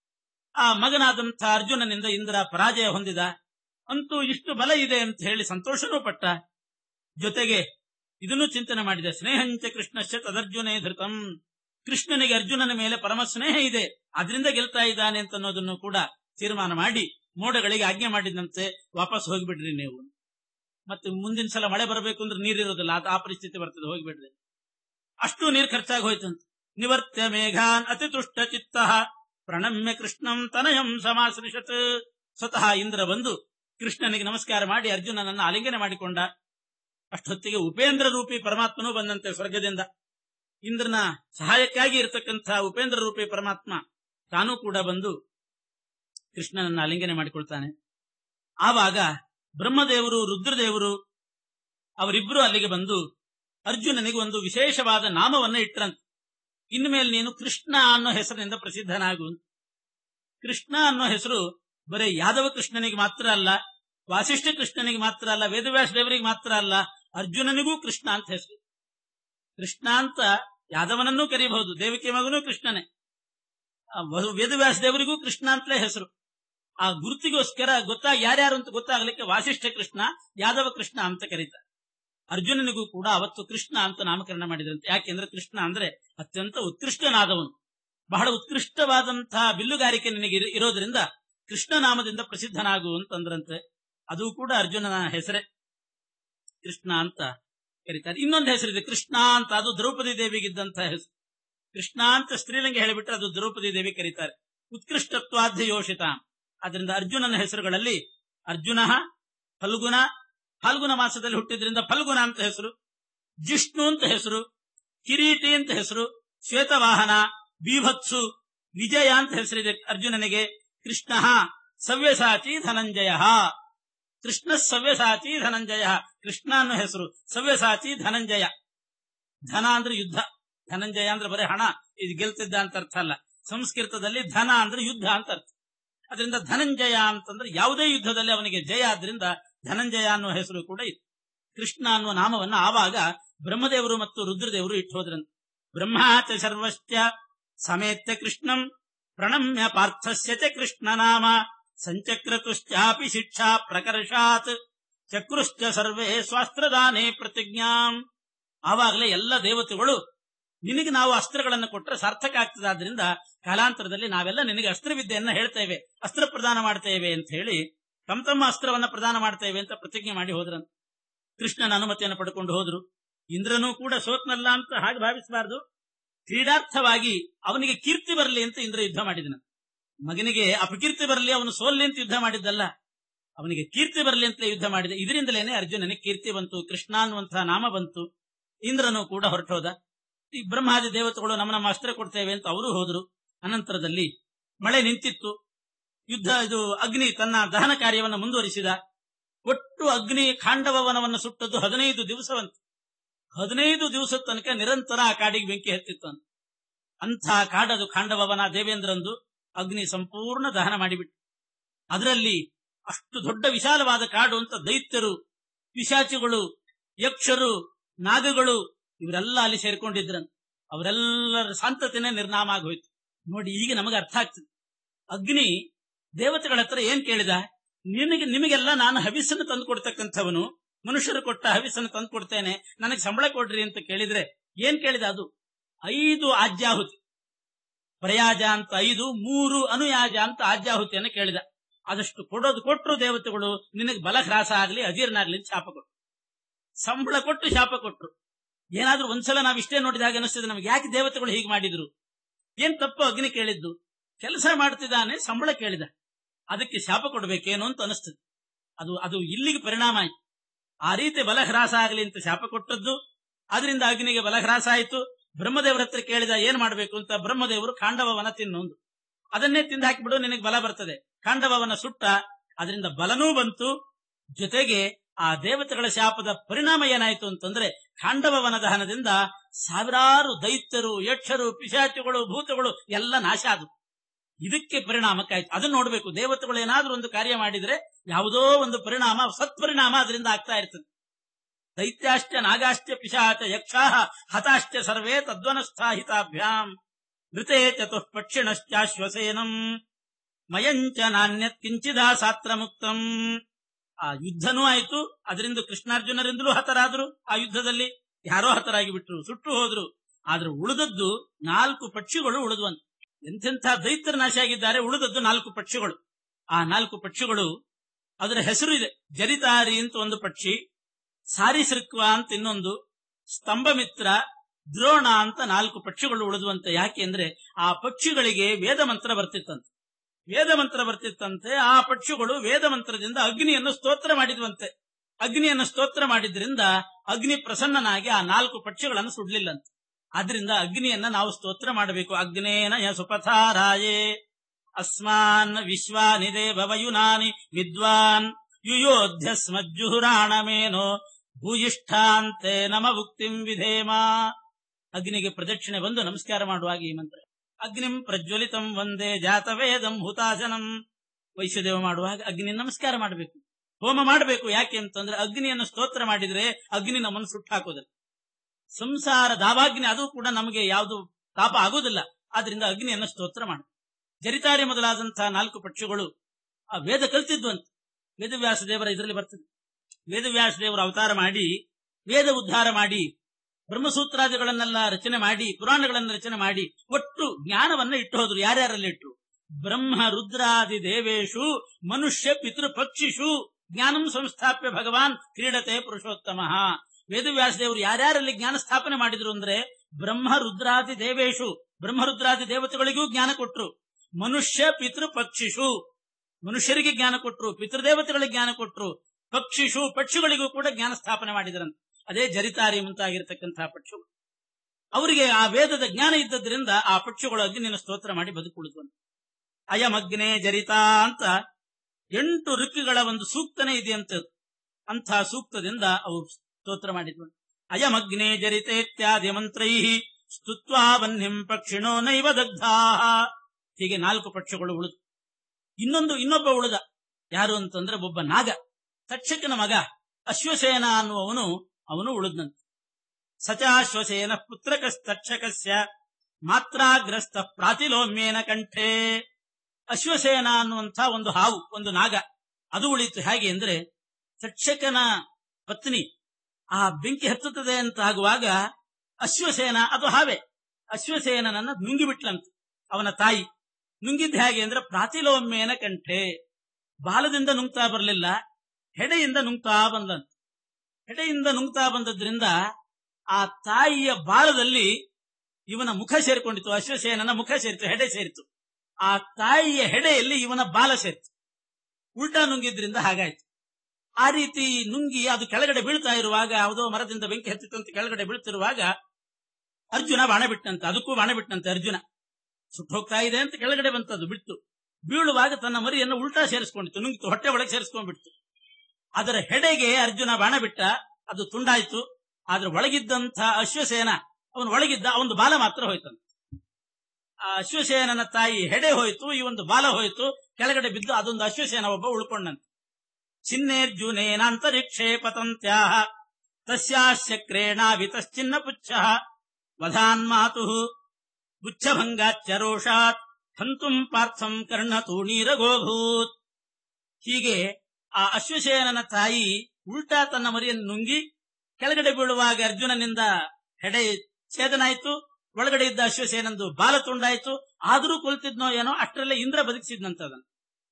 ಆ ಮಗನಾದಂಥ ಅರ್ಜುನನಿಂದ ಇಂದ್ರ ಪರಾಜಯ ಹೊಂದಿದ ಅಂತೂ ಇಷ್ಟು ಬಲ ಇದೆ ಅಂತ ಹೇಳಿ ಸಂತೋಷನೂ ಪಟ್ಟ ಜೊತೆಗೆ ಇದನ್ನು ಚಿಂತನೆ ಮಾಡಿದೆ ಸ್ನೇಹಂಚ ಕೃಷ್ಣಶ್ಚ ತದರ್ಜುನೇ ಧೃತಂ ಕೃಷ್ಣನಿಗೆ ಅರ್ಜುನನ ಮೇಲೆ ಪರಮ ಸ್ನೇಹ ಇದೆ ಅದರಿಂದ ಗೆಲ್ತಾ ಇದ್ದಾನೆ ಅಂತ ಅನ್ನೋದನ್ನು ಕೂಡ ತೀರ್ಮಾನ ಮಾಡಿ ಮೋಡಗಳಿಗೆ ಆಜ್ಞೆ ಮಾಡಿದಂತೆ ವಾಪಸ್ ಹೋಗಿಬಿಡ್ರಿ ನೀವು ಮತ್ತೆ ಮುಂದಿನ ಸಲ ಮಳೆ ಬರಬೇಕು ಅಂದ್ರೆ ನೀರಿರೋದಿಲ್ಲ ಆ ಪರಿಸ್ಥಿತಿ ಬರ್ತದೆ ಹೋಗಿಬಿಡ್ರಿ ಅಷ್ಟು ನೀರು ಖರ್ಚಾಗಿ ಹೋಯ್ತಂತೆ ನಿವರ್ತ್ಯ ಮೇಘಾನ್ ಅತಿ ತುಷ್ಟ ಚಿತ್ತ ಪ್ರಣಮ್ಯ ಕೃಷ್ಣಂ ತನಯಂ ಸಮಾಶ್ರಿಷತ್ ಸ್ವತಃ ಇಂದ್ರ ಬಂದು ಕೃಷ್ಣನಿಗೆ ನಮಸ್ಕಾರ ಮಾಡಿ ಅರ್ಜುನನನ್ನ ಆಲಿಂಗನೆ ಮಾಡಿಕೊಂಡ ಅಷ್ಟೊತ್ತಿಗೆ ಉಪೇಂದ್ರ ರೂಪಿ ಪರಮಾತ್ಮನೂ ಬಂದಂತೆ ಸ್ವರ್ಗದಿಂದ ಇಂದ್ರನ ಸಹಾಯಕ್ಕಾಗಿ ಇರತಕ್ಕಂಥ ಉಪೇಂದ್ರ ರೂಪಿ ಪರಮಾತ್ಮ ತಾನೂ ಕೂಡ ಬಂದು ಕೃಷ್ಣನನ್ನ ಆಲಿಂಗನೆ ಮಾಡಿಕೊಳ್ತಾನೆ ಆವಾಗ ಬ್ರಹ್ಮದೇವರು ರುದ್ರದೇವರು ಅವರಿಬ್ಬರು ಅಲ್ಲಿಗೆ ಬಂದು ಅರ್ಜುನನಿಗೆ ಒಂದು ವಿಶೇಷವಾದ ನಾಮವನ್ನ ಇಟ್ಟರಂತ ಇನ್ಮೇಲೆ ನೀನು ಕೃಷ್ಣ ಅನ್ನೋ ಹೆಸರಿನಿಂದ ಪ್ರಸಿದ್ಧನಾಗು ಕೃಷ್ಣ ಅನ್ನೋ ಹೆಸರು ಬರೀ ಯಾದವ ಕೃಷ್ಣನಿಗೆ ಮಾತ್ರ ಅಲ್ಲ ವಾಸಿಷ್ಠ ಕೃಷ್ಣನಿಗೆ ಮಾತ್ರ ಅಲ್ಲ ವೇದವ್ಯಾಸ ದೇವರಿಗೆ ಮಾತ್ರ ಅಲ್ಲ ಅರ್ಜುನನಿಗೂ ಕೃಷ್ಣ ಅಂತ ಹೆಸರು ಕೃಷ್ಣ ಅಂತ ಯಾದವನನ್ನೂ ಕರೀಬಹುದು ದೇವಿಕೆ ಮಗನೂ ಕೃಷ್ಣನೇ ವೇದವ್ಯಾಸ ದೇವರಿಗೂ ಕೃಷ್ಣ ಅಂತಲೇ ಹೆಸರು ಆ ಗುರುತಿಗೋಸ್ಕರ ಗೊತ್ತಾಗ ಯಾರ್ಯಾರು ಅಂತ ಗೊತ್ತಾಗ್ಲಿಕ್ಕೆ ವಾಸಿಷ್ಠ ಕೃಷ್ಣ ಯಾದವ ಕೃಷ್ಣ ಅಂತ ಕರೀತಾರೆ ಅರ್ಜುನನಿಗೂ ಕೂಡ ಅವತ್ತು ಕೃಷ್ಣ ಅಂತ ನಾಮಕರಣ ಮಾಡಿದಂತೆ ಯಾಕೆಂದ್ರೆ ಕೃಷ್ಣ ಅಂದ್ರೆ ಅತ್ಯಂತ ಉತ್ಕೃಷ್ಟನಾದವನು ಬಹಳ ಉತ್ಕೃಷ್ಟವಾದಂತಹ ಬಿಲ್ಲುಗಾರಿಕೆ ನಿನಗೆ ಇರೋದ್ರಿಂದ ಕೃಷ್ಣ ನಾಮದಿಂದ ಪ್ರಸಿದ್ಧನಾಗು ಅಂತಂದ್ರಂತೆ ಅದು ಕೂಡ ಅರ್ಜುನನ ಹೆಸರೇ ಕೃಷ್ಣ ಅಂತ ಕರೀತಾರೆ ಇನ್ನೊಂದು ಹೆಸರಿದೆ ಕೃಷ್ಣ ಅಂತ ಅದು ದ್ರೌಪದಿ ದೇವಿಗಿದ್ದಂತಹ ಹೆಸರು ಕೃಷ್ಣ ಅಂತ ಸ್ತ್ರೀಲಿಂಗ ಹೇಳಿಬಿಟ್ರೆ ಅದು ದ್ರೌಪದಿ ದೇವಿ ಕರೀತಾರೆ ಉತ್ಕೃಷ್ಟತ್ವಾಧ್ಯ ಯೋಷಿತ ಅದರಿಂದ ಅರ್ಜುನನ ಹೆಸರುಗಳಲ್ಲಿ ಅರ್ಜುನ ಫಲ್ಗುಣ ಫಲ್ಗುಣ ಮಾಸದಲ್ಲಿ ಹುಟ್ಟಿದ್ರಿಂದ ಫಲ್ಗುಣ ಅಂತ ಹೆಸರು ಜಿಷ್ಣು ಅಂತ ಹೆಸರು ಕಿರೀಟಿ ಅಂತ ಹೆಸರು ಶ್ವೇತವಾಹನ ಬೀಭತ್ಸು ವಿಜಯ ಅಂತ ಹೆಸರಿದೆ ಅರ್ಜುನನಿಗೆ ಕೃಷ್ಣ ಸವ್ಯಸಾಚಿ ಧನಂಜಯ ಕೃಷ್ಣ ಸವ್ಯಸಾಚಿ ಧನಂಜಯ ಕೃಷ್ಣ ಅನ್ನೋ ಹೆಸರು ಸವ್ಯಸಾಚಿ ಧನಂಜಯ ಧನ ಅಂದ್ರೆ ಯುದ್ಧ ಧನಂಜಯ ಅಂದ್ರೆ ಬರೀ ಹಣ ಇದು ಗೆಲ್ತಿದ್ದ ಅಂತ ಅರ್ಥ ಅಲ್ಲ ಸಂಸ್ಕೃತದಲ್ಲಿ ಧನ ಅಂದ್ರೆ ಯುದ್ಧ ಅಂತ ಅರ್ಥ ಅದರಿಂದ ಧನಂಜಯ ಅಂತಂದ್ರೆ ಯಾವುದೇ ಯುದ್ಧದಲ್ಲಿ ಅವನಿಗೆ ಜಯ ಆದ್ರಿಂದ ಧನಂಜಯ ಅನ್ನೋ ಹೆಸರು ಕೂಡ ಇತ್ತು ಕೃಷ್ಣ ಅನ್ನುವ ನಾಮವನ್ನ ಆವಾಗ ಬ್ರಹ್ಮದೇವರು ಮತ್ತು ರುದ್ರದೇವರು ಇಟ್ಟು ಹೋದ್ರಂತ ಬ್ರಹ್ಮಾಚ ಸರ್ವಶ್ಚ ಸಮೇತ್ಯ ಕೃಷ್ಣಂ ಪ್ರಣಮ್ಯ ಪಾರ್ಥಸ್ಯ ಚ ಕೃಷ್ಣ ನಾಮ ಸಂಚಕ್ರತುಶ್ಚಾಪಿ ಶಿಕ್ಷಾ ಪ್ರಕರ್ಷಾತ್ ಚಕ್ರುಶ್ಚ ಸರ್ವೇ ಸ್ವಾಸ್ತ್ರದಾನೇ ಪ್ರತಿಜ್ಞಾಂ ಆವಾಗಲೇ ಎಲ್ಲ ದೇವತೆಗಳು ನಿನಗೆ ನಾವು ಅಸ್ತ್ರಗಳನ್ನು ಕೊಟ್ಟರೆ ಸಾರ್ಥಕ ಆಗ್ತದೆ ಆದ್ರಿಂದ ಕಾಲಾಂತರದಲ್ಲಿ ನಾವೆಲ್ಲ ನಿನಗೆ ಅಸ್ತ್ರವಿದ್ಯೆಯನ್ನ ಹೇಳ್ತೇವೆ ಅಸ್ತ್ರ ಪ್ರದಾನ ಮಾಡ್ತೇವೆ ಅಂತ ಹೇಳಿ ತಮ್ಮ ತಮ್ಮ ಅಸ್ತ್ರವನ್ನ ಪ್ರದಾನ ಮಾಡ್ತೇವೆ ಅಂತ ಪ್ರತಿಜ್ಞೆ ಮಾಡಿ ಹೋದ್ರಂತ ಕೃಷ್ಣನ ಅನುಮತಿಯನ್ನು ಪಡ್ಕೊಂಡು ಹೋದ್ರು ಇಂದ್ರನೂ ಕೂಡ ಸೋತ್ನಲ್ಲ ಅಂತ ಹಾಗೆ ಭಾವಿಸಬಾರದು ಕ್ರೀಡಾರ್ಥವಾಗಿ ಅವನಿಗೆ ಕೀರ್ತಿ ಬರಲಿ ಅಂತ ಇಂದ್ರ ಯುದ್ಧ ಮಾಡಿದನ ಮಗನಿಗೆ ಅಪಕೀರ್ತಿ ಬರಲಿ ಅವನು ಸೋಲ್ಲಿ ಅಂತ ಯುದ್ಧ ಮಾಡಿದ್ದಲ್ಲ ಅವನಿಗೆ ಕೀರ್ತಿ ಬರಲಿ ಅಂತ ಯುದ್ಧ ಮಾಡಿದ ಇದರಿಂದಲೇನೆ ಅರ್ಜುನನಿಗೆ ಕೀರ್ತಿ ಬಂತು ಕೃಷ್ಣ ಅನ್ನುವಂತಹ ನಾಮ ಬಂತು ಇಂದ್ರನು ಕೂಡ ಹೊರಟೋದ ಈ ಬ್ರಹ್ಮಾದಿ ದೇವತೆಗಳು ನಮ್ಮ ನಮ್ಮ ಅಸ್ತ್ರ ಕೊಡ್ತೇವೆ ಅಂತ ಅವರು ಹೋದ್ರು ಅನಂತರದಲ್ಲಿ ಮಳೆ ನಿಂತಿತ್ತು ಯುದ್ಧ ಇದು ಅಗ್ನಿ ತನ್ನ ದಹನ ಕಾರ್ಯವನ್ನು ಮುಂದುವರಿಸಿದ ಒಟ್ಟು ಅಗ್ನಿ ಖಾಂಡವವನವನ್ನು ಸುಟ್ಟದ್ದು ಹದಿನೈದು ದಿವಸವಂತ ಹದಿನೈದು ದಿವಸದ ತನಕ ನಿರಂತರ ಆ ಕಾಡಿಗೆ ಬೆಂಕಿ ಹತ್ತಿತ್ತಂತ ಅಂಥ ಕಾಡದು ಖಾಂಡವವನ ದೇವೇಂದ್ರಂದು ಅಗ್ನಿ ಸಂಪೂರ್ಣ ದಹನ ಮಾಡಿಬಿಟ್ಟು ಅದರಲ್ಲಿ ಅಷ್ಟು ದೊಡ್ಡ ವಿಶಾಲವಾದ ಕಾಡು ಅಂತ ದೈತ್ಯರು ಪಿಶಾಚಿಗಳು ಯಕ್ಷರು ನಾಗಗಳು ಇವರೆಲ್ಲ ಅಲ್ಲಿ ಸೇರ್ಕೊಂಡಿದ್ರಂತ ಅವರೆಲ್ಲರ ಶಾಂತತೆನೇ ನಿರ್ನಾಮ ಆಗೋಯ್ತು ನೋಡಿ ಈಗ ನಮಗೆ ಅರ್ಥ ಆಗ್ತದೆ ಅಗ್ನಿ ದೇವತೆಗಳ ಹತ್ರ ಏನ್ ಕೇಳಿದ ನಿನಗೆ ನಿಮಗೆಲ್ಲ ನಾನು ಹವಿಸ್ಸನ್ನು ತಂದು ಕೊಡ್ತಕ್ಕಂಥವನು ಮನುಷ್ಯರು ಕೊಟ್ಟ ಹವಿಸ್ಸನ್ನು ತಂದು ಕೊಡ್ತೇನೆ ನನಗೆ ಸಂಬಳ ಕೊಡ್ರಿ ಅಂತ ಕೇಳಿದ್ರೆ ಏನ್ ಕೇಳಿದ ಅದು ಐದು ಆಜ್ಯಾಹುತಿ ಪ್ರಯಾಜ ಅಂತ ಐದು ಮೂರು ಅನುಯಾಜ ಅಂತ ಆಜ್ಯಾಹುತಿಯನ್ನು ಕೇಳಿದ ಅದಷ್ಟು ಕೊಡೋದು ಕೊಟ್ಟರು ದೇವತೆಗಳು ನಿನಗೆ ಬಲಹ್ರಾಸ ಆಗ್ಲಿ ಅಜೀರ್ಣ ಆಗ್ಲಿ ಅಂತ ಶಾಪ ಕೊಟ್ರು ಸಂಬಳ ಕೊಟ್ಟು ಶಾಪ ಕೊಟ್ರು ಏನಾದ್ರೂ ಒಂದ್ಸಲ ನಾವ್ ಇಷ್ಟೇ ನೋಡಿದ ಹಾಗೆ ಅನಿಸ್ತದೆ ನಮ್ಗೆ ಯಾಕೆ ದೇವತೆಗಳು ಹೀಗೆ ಮಾಡಿದ್ರು ಏನ್ ತಪ್ಪು ಅಗ್ನಿ ಕೇಳಿದ್ದು ಕೆಲಸ ಮಾಡ್ತಿದ್ದಾನೆ ಸಂಬಳ ಕೇಳಿದ ಅದಕ್ಕೆ ಶಾಪ ಕೊಡ್ಬೇಕೇನು ಅಂತ ಅನಿಸ್ತದೆ ಅದು ಅದು ಇಲ್ಲಿಗೆ ಪರಿಣಾಮ ಆಯ್ತು ಆ ರೀತಿ ಬಲಹ್ರಾಸ ಆಗಲಿ ಅಂತ ಶಾಪ ಕೊಟ್ಟದ್ದು ಅದರಿಂದ ಅಗ್ನಿಗೆ ಬಲಹ್ರಾಸ ಆಯಿತು ಬ್ರಹ್ಮದೇವರ ಹತ್ರ ಕೇಳಿದ ಏನ್ ಮಾಡ್ಬೇಕು ಅಂತ ಬ್ರಹ್ಮದೇವರು ಖಾಂಡವವನ ತಿನ್ನೊಂದು ಅದನ್ನೇ ತಿಂದು ಹಾಕಿಬಿಡು ನಿನಗೆ ಬಲ ಬರ್ತದೆ ಖಾಂಡವವನ ಸುಟ್ಟ ಅದರಿಂದ ಬಲನೂ ಬಂತು ಜೊತೆಗೆ ಆ ದೇವತೆಗಳ ಶಾಪದ ಪರಿಣಾಮ ಏನಾಯ್ತು ಅಂತಂದ್ರೆ ಖಾಂಡವವನ ದಹನದಿಂದ ಸಾವಿರಾರು ದೈತ್ಯರು ಯಕ್ಷರು ಪಿಶಾಚಿಗಳು ಭೂತಗಳು ಎಲ್ಲ ನಾಶ ಆದವು ಇದಕ್ಕೆ ಪರಿಣಾಮಕ್ಕಾಯ್ತು ಅದನ್ನ ನೋಡ್ಬೇಕು ದೇವತೆಗಳು ಏನಾದ್ರೂ ಒಂದು ಕಾರ್ಯ ಮಾಡಿದ್ರೆ ಯಾವುದೋ ಒಂದು ಪರಿಣಾಮ ಸತ್ಪರಿಣಾಮ ಅದರಿಂದ ಆಗ್ತಾ ಇರ್ತದೆ ದೈತ್ಯಾಶ್ಚ ನಾಗಾಶ್ಚ ಪಿಶಾಚ ಯಕ್ಷಾಹ ಹತಾಶ್ಚ ಸರ್ವೇ ತದ್ವನಸ್ಥಾಹಿತಾಭ್ಯಾಂ ಮೃತೆ ಚತುಃ ಪಕ್ಷಿಣಶ್ಚಾಶ್ವಸೇನಂ ಮಯಂಚ ನಾಣ್ಯತ್ ಕಿಂಚಿದಾ ಸಾತ್ರ ಮುಕ್ತಂ ಆ ಯುದ್ಧನೂ ಆಯ್ತು ಅದರಿಂದ ಕೃಷ್ಣಾರ್ಜುನರಿಂದಲೂ ಹತರಾದ್ರು ಆ ಯುದ್ಧದಲ್ಲಿ ಯಾರೋ ಹತರಾಗಿ ಬಿಟ್ರು ಸುಟ್ಟು ಹೋದ್ರು ಆದ್ರೆ ಉಳಿದದ್ದು ನಾಲ್ಕು ಪಕ್ಷಿಗಳು ಉಳಿದ್ವಂತ ಎಂತೆಂಥ ದೈತ್ಯರ ನಾಶ ಆಗಿದ್ದಾರೆ ಉಳಿದದ್ದು ನಾಲ್ಕು ಪಕ್ಷಿಗಳು ಆ ನಾಲ್ಕು ಪಕ್ಷಿಗಳು ಅದರ ಹೆಸರು ಇದೆ ಜರಿತಾರಿ ಅಂತ ಒಂದು ಪಕ್ಷಿ ಸಾರಿಸೃಕ್ವ ಅಂತ ಇನ್ನೊಂದು ಸ್ತಂಭಮಿತ್ರ ದ್ರೋಣ ಅಂತ ನಾಲ್ಕು ಪಕ್ಷಿಗಳು ಉಳಿದುವಂತೆ ಯಾಕೆ ಅಂದ್ರೆ ಆ ಪಕ್ಷಿಗಳಿಗೆ ವೇದ ಮಂತ್ರ ಬರ್ತಿತ್ತಂತೆ ವೇದ ಮಂತ್ರ ಬರ್ತಿತ್ತಂತೆ ಆ ಪಕ್ಷಿಗಳು ವೇದ ಮಂತ್ರದಿಂದ ಅಗ್ನಿಯನ್ನು ಸ್ತೋತ್ರ ಮಾಡಿದ್ವಂತೆ ಅಗ್ನಿಯನ್ನು ಸ್ತೋತ್ರ ಮಾಡಿದ್ರಿಂದ ಅಗ್ನಿ ಪ್ರಸನ್ನನಾಗಿ ಆ ನಾಲ್ಕು ಪಕ್ಷಿಗಳನ್ನು ಸುಡ್ಲಿಲ್ಲಂತೆ ಆದ್ರಿಂದ ಅಗ್ನಿಯನ್ನ ನಾವು ಸ್ತೋತ್ರ ಮಾಡಬೇಕು ಅಗ್ನೇನ ಯ ಸುಪಥಾರಾಯೇ ಅಸ್ಮಾನ್ ವಿಶ್ವಾನಿ ದೇವಯುನಾನಿ ವಿದ್ವಾನ್ ಯುಯೋಧ್ಯ ಸ್ಮಜ್ಜುಹುರಾಣಮೇನೋ ಭೂಯಿಷ್ಠಾಂತೆ ನಮ ಭುಕ್ತಿಂ ವಿಧೇಮ ಅಗ್ನಿಗೆ ಪ್ರದಕ್ಷಿಣೆ ಬಂದು ನಮಸ್ಕಾರ ಮಾಡುವಾಗ ಈ ಮಂತ್ರ ಅಗ್ನಿಂ ಪ್ರಜ್ವಲಿತಂ ಒಂದೇ ಜಾತವೇದಂ ಹುತಾಶನಂ ವೈಶ್ಯದೇವ ಮಾಡುವಾಗ ಅಗ್ನಿ ನಮಸ್ಕಾರ ಮಾಡಬೇಕು ಹೋಮ ಮಾಡಬೇಕು ಯಾಕೆ ಅಂತಂದ್ರೆ ಅಗ್ನಿಯನ್ನು ಸ್ತೋತ್ರ ಮಾಡಿದ್ರೆ ಅಗ್ನಿ ನಮ್ಮನ್ನು ಸುಟ್ಟು ಹಾಕೋದಿಲ್ಲ ಸಂಸಾರ ದಾವಾಗ್ನಿ ಅದು ಕೂಡ ನಮಗೆ ಯಾವುದು ತಾಪ ಆಗುವುದಿಲ್ಲ ಆದ್ರಿಂದ ಅಗ್ನಿಯನ್ನು ಸ್ತೋತ್ರ ಮಾಡ ಜರಿತಾರಿ ಮೊದಲಾದಂತಹ ನಾಲ್ಕು ಪಕ್ಷಿಗಳು ಆ ವೇದ ಕಲ್ತಿದ್ವಂತ ವೇದವ್ಯಾಸ ದೇವರ ಇದರಲ್ಲಿ ಬರ್ತದೆ ವೇದವ್ಯಾಸ ದೇವರು ಅವತಾರ ಮಾಡಿ ವೇದ ಉದ್ಧಾರ ಮಾಡಿ ಬ್ರಹ್ಮಸೂತ್ರಾದಿಗಳನ್ನೆಲ್ಲ ರಚನೆ ಮಾಡಿ ಪುರಾಣಗಳನ್ನು ರಚನೆ ಮಾಡಿ ಒಟ್ಟು ಜ್ಞಾನವನ್ನ ಇಟ್ಟು ಹೋದ್ರು ಯಾರ್ಯಾರಲ್ಲಿ ಇಟ್ರು ಬ್ರಹ್ಮ ರುದ್ರಾದಿ ದೇವೇಶು ಮನುಷ್ಯ ಪಿತೃಪಕ್ಷಿಷು ಜ್ಞಾನಂ ಸಂಸ್ಥಾಪ್ಯ ಭಗವಾನ್ ಕ್ರೀಡತೆ ಪುರುಷೋತ್ತಮ ವೇದವ್ಯಾಸ ದೇವರು ಯಾರ್ಯಾರಲ್ಲಿ ಜ್ಞಾನ ಸ್ಥಾಪನೆ ಮಾಡಿದ್ರು ಅಂದ್ರೆ ಬ್ರಹ್ಮ ರುದ್ರಾದಿ ದೇವೇಶು ಬ್ರಹ್ಮ ರುದ್ರಾದಿ ದೇವತೆಗಳಿಗೂ ಜ್ಞಾನ ಕೊಟ್ರು ಮನುಷ್ಯ ಪಿತೃಪಕ್ಷಿಷು ಮನುಷ್ಯರಿಗೆ ಜ್ಞಾನ ಕೊಟ್ರು ಪಿತೃದೇವತೆಗಳಿಗೆ ಜ್ಞಾನ ಕೊಟ್ರು ಪಕ್ಷಿಷು ಪಕ್ಷಿಗಳಿಗೂ ಕೂಡ ಜ್ಞಾನ ಸ್ಥಾಪನೆ ಮಾಡಿದ್ರಂತೆ ಅದೇ ಜರಿತಾರಿ ಮುಂತಾಗಿರ್ತಕ್ಕಂತಹ ಪಕ್ಷಿಗಳು ಅವರಿಗೆ ಆ ವೇದದ ಜ್ಞಾನ ಇದ್ದದ್ರಿಂದ ಆ ಪಕ್ಷಿಗಳು ಅಗ್ನಿನ ಸ್ತೋತ್ರ ಮಾಡಿ ಬದುಕುಳಿದ್ವಂತೆ ಅಯಮಗ್ನೇ ಜರಿತಾ ಅಂತ ಎಂಟು ಋಕ್ಕುಗಳ ಒಂದು ಸೂಕ್ತನೇ ಇದೆಯಂತ ಅಂಥ ಸೂಕ್ತದಿಂದ ಅವು ಸ್ತೋತ್ರ ಮಾಡಿದ್ವು ಅಯಮಗ್ನೇ ಜರಿತೇತ್ಯಾದಿ ಮಂತ್ರೈ ಸ್ತುತ್ವಾ ವನ್ಯಂ ಪಕ್ಷಿಣೋ ನೈವ ದಗ್ಧಾ ಹೀಗೆ ನಾಲ್ಕು ಪಕ್ಷಿಗಳು ಉಳಿದು ಇನ್ನೊಂದು ಇನ್ನೊಬ್ಬ ಉಳಿದ ಯಾರು ಅಂತಂದ್ರೆ ಒಬ್ಬ ನಾಗ ತಕ್ಷಕನ ಮಗ ಅಶ್ವಸೇನ ಅನ್ನುವವನು ಅವನು ಉಳಿದ್ನಂತೆ ಸಚಾಶ್ವಸೇನ ಪುತ್ರಕಸ್ತಕ್ಷಕಸ್ಯ ಮಾತ್ರಾಗ್ರಸ್ತ ಪ್ರಾತಿಲೋಮ್ಯೇನ ಕಂಠೆ ಅಶ್ವಸೇನ ಅನ್ನುವಂಥ ಒಂದು ಹಾವು ಒಂದು ನಾಗ ಅದು ಉಳಿತು ಹೇಗೆ ಅಂದ್ರೆ ತಕ್ಷಕನ ಪತ್ನಿ ಆ ಬೆಂಕಿ ಹತ್ತುತ್ತದೆ ಅಂತ ಆಗುವಾಗ ಅಶ್ವಸೇನ ಅದು ಹಾವೆ ಅಶ್ವಸೇನನನ್ನ ನುಂಗಿಬಿಟ್ಲಂತ ಅವನ ತಾಯಿ ನುಂಗಿದ್ದು ಹೇಗೆ ಅಂದ್ರೆ ಪ್ರಾತಿಲೋಮ್ಯೇನ ಕಂಠೆ ಬಾಲದಿಂದ ನುಂಗ್ತಾ ಬರಲಿಲ್ಲ ಹೆಡೆಯಿಂದ ನುಂಗ್ತಾ ಬಂದಂತ ಹೆಡೆಯಿಂದ ನುಂಗ್ತಾ ಬಂದದ್ರಿಂದ ಆ ತಾಯಿಯ ಬಾಲದಲ್ಲಿ ಇವನ ಮುಖ ಸೇರಿಕೊಂಡಿತು ಅಶ್ವಸೇನನ ಮುಖ ಸೇರಿತು ಹೆಡೆ ಸೇರಿತು ಆ ತಾಯಿಯ ಹೆಡೆಯಲ್ಲಿ ಇವನ ಬಾಲ ಸೇರಿತು ಉಲ್ಟಾ ನುಂಗಿದ್ರಿಂದ ಹಾಗಾಯ್ತು ಆ ರೀತಿ ನುಂಗಿ ಅದು ಕೆಳಗಡೆ ಬೀಳ್ತಾ ಇರುವಾಗ ಯಾವುದೋ ಮರದಿಂದ ಬೆಂಕಿ ಹತ್ತಿತ್ತು ಅಂತ ಕೆಳಗಡೆ ಬೀಳ್ತಿರುವಾಗ ಅರ್ಜುನ ಬಾಣ ಬಿಟ್ಟಂತೆ ಅದಕ್ಕೂ ಬಾಣ ಬಿಟ್ಟಂತೆ ಅರ್ಜುನ ಸುಟ್ಟು ಹೋಗ್ತಾ ಇದೆ ಅಂತ ಕೆಳಗಡೆ ಬಂತದ್ದು ಬಿಟ್ಟು ಬೀಳುವಾಗ ತನ್ನ ಮರಿಯನ್ನು ಉಲ್ಟಾ ಸೇರಿಸ್ಕೊಂಡಿತ್ತು ನುಂಗಿತು ಹೊಟ್ಟೆ ಒಳಗೆ ಸೇರಿಸ್ಕೊಂಡ್ಬಿಡ್ತು ಅದರ ಹೆಡೆಗೆ ಅರ್ಜುನ ಬಾಣ ಬಿಟ್ಟ ಅದು ತುಂಡಾಯ್ತು ಆದ್ರೆ ಒಳಗಿದ್ದಂಥ ಅಶ್ವಸೇನ ಅವನು ಒಳಗಿದ್ದ ಅವನು ಬಾಲ ಮಾತ್ರ ಹೋಯ್ತಂತೆ ಆ ಅಶ್ವಸೇನನ ತಾಯಿ ಹೆಡೆ ಹೋಯ್ತು ಈ ಒಂದು ಬಾಲ ಹೋಯ್ತು ಕೆಳಗಡೆ ಬಿದ್ದು ಅದೊಂದು ಅಶ್ವಸೇನ ಒಬ್ಬ ಉಳ್ಕೊಂಡಂತೆ ಚಿನ್ನೇರ್ಜುನೇನಾಂತರಿಕ್ಷೇ ಪತಂತ್ಯಾಹ ತಸ್ಯಾಶ್ಚಕ್ರೇಣಾವಿತಶ್ಚಿನ್ನ ಪುಚ್ಛ ವಧಾನ್ ಮಾತು ಪುಚ್ಛಭಂಗಾಚ್ಚ ರೋಷಾತ್ ಹಂತುಂ ಪಾರ್ಥಂ ಕರ್ಣತೂಣೀರಗೋಭೂತ್ ಹೀಗೆ ಆ ಅಶ್ವಸೇನನ ತಾಯಿ ಉಲ್ಟಾ ತನ್ನ ಮರಿಯನ್ನು ನುಂಗಿ ಕೆಳಗಡೆ ಬೀಳುವಾಗ ಅರ್ಜುನನಿಂದ ಹೆಡೆ ಛೇದನಾಯ್ತು ಒಳಗಡೆ ಇದ್ದ ಅಶ್ವಸೇನಂದು ಬಾಲ ತುಂಡಾಯ್ತು ಆದರೂ ಕೊಲ್ತಿದ್ನೋ ಏನೋ ಅಷ್ಟರಲ್ಲೇ ಇಂದ್ರ ಬದುಕಿಸಿದ್ನಂತದನ್ನು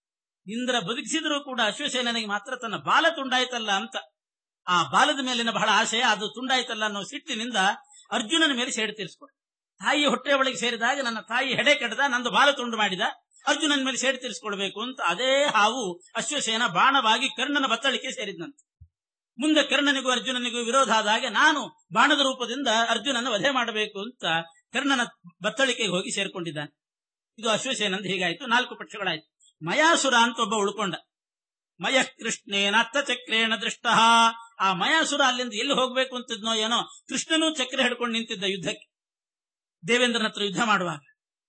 ಇಂದ್ರ ಬದುಕಿಸಿದರೂ ಕೂಡ ಅಶ್ವಸೇನನಿಗೆ ಮಾತ್ರ ತನ್ನ ಬಾಲ ತುಂಡಾಯ್ತಲ್ಲ ಅಂತ ಆ ಬಾಲದ ಮೇಲಿನ ಬಹಳ ಆಶಯ ಅದು ತುಂಡಾಯ್ತಲ್ಲ ಅನ್ನೋ ಸಿಟ್ಟಿನಿಂದ ಅರ್ಜುನನ ಮೇಲೆ ಸೇಡು ತೀರಿಸ್ಕೊಡ ತಾಯಿ ಹೊಟ್ಟೆ ಒಳಗೆ ಸೇರಿದಾಗ ನನ್ನ ತಾಯಿ ಹೆಡೆ ಕಡ್ದ ನಂದು ಬಾಲ ತುಂಡು ಮಾಡಿದ ಅರ್ಜುನನ ಮೇಲೆ ಸೇಡು ತೀರಿಸ್ಕೊಳ್ಬೇಕು ಅಂತ ಅದೇ ಹಾವು ಅಶ್ವಸೇನ ಬಾಣವಾಗಿ ಕರ್ಣನ ಬತ್ತಳಿಕೆ ಸೇರಿದ್ನಂತೆ ಮುಂದೆ ಕರ್ಣನಿಗೂ ಅರ್ಜುನನಿಗೂ ವಿರೋಧ ಆದಾಗ ನಾನು ಬಾಣದ ರೂಪದಿಂದ ಅರ್ಜುನನ ವಧೆ ಮಾಡಬೇಕು ಅಂತ ಕರ್ಣನ ಬತ್ತಳಿಕೆಗೆ ಹೋಗಿ ಸೇರ್ಕೊಂಡಿದ್ದಾನೆ ಇದು ಅಶ್ವಸೇನಂದ ಹೀಗಾಯ್ತು ನಾಲ್ಕು ಪಕ್ಷಗಳಾಯ್ತು ಮಯಾಸುರ ಅಂತ ಒಬ್ಬ ಉಳ್ಕೊಂಡ ಮಯ ಕೃಷ್ಣೇನ ಚಕ್ರೇಣ ದೃಷ್ಟ ಆ ಮಯಾಸುರ ಅಲ್ಲಿಂದ ಎಲ್ಲಿ ಹೋಗ್ಬೇಕು ಅಂತಿದ್ನೋ ಏನೋ ಕೃಷ್ಣನೂ ಚಕ್ರ ಹಿಡ್ಕೊಂಡು ನಿಂತಿದ್ದ ಯುದ್ಧಕ್ಕೆ ದೇವೇಂದ್ರನ ಹತ್ರ ಯುದ್ಧ ಮಾಡುವಾಗ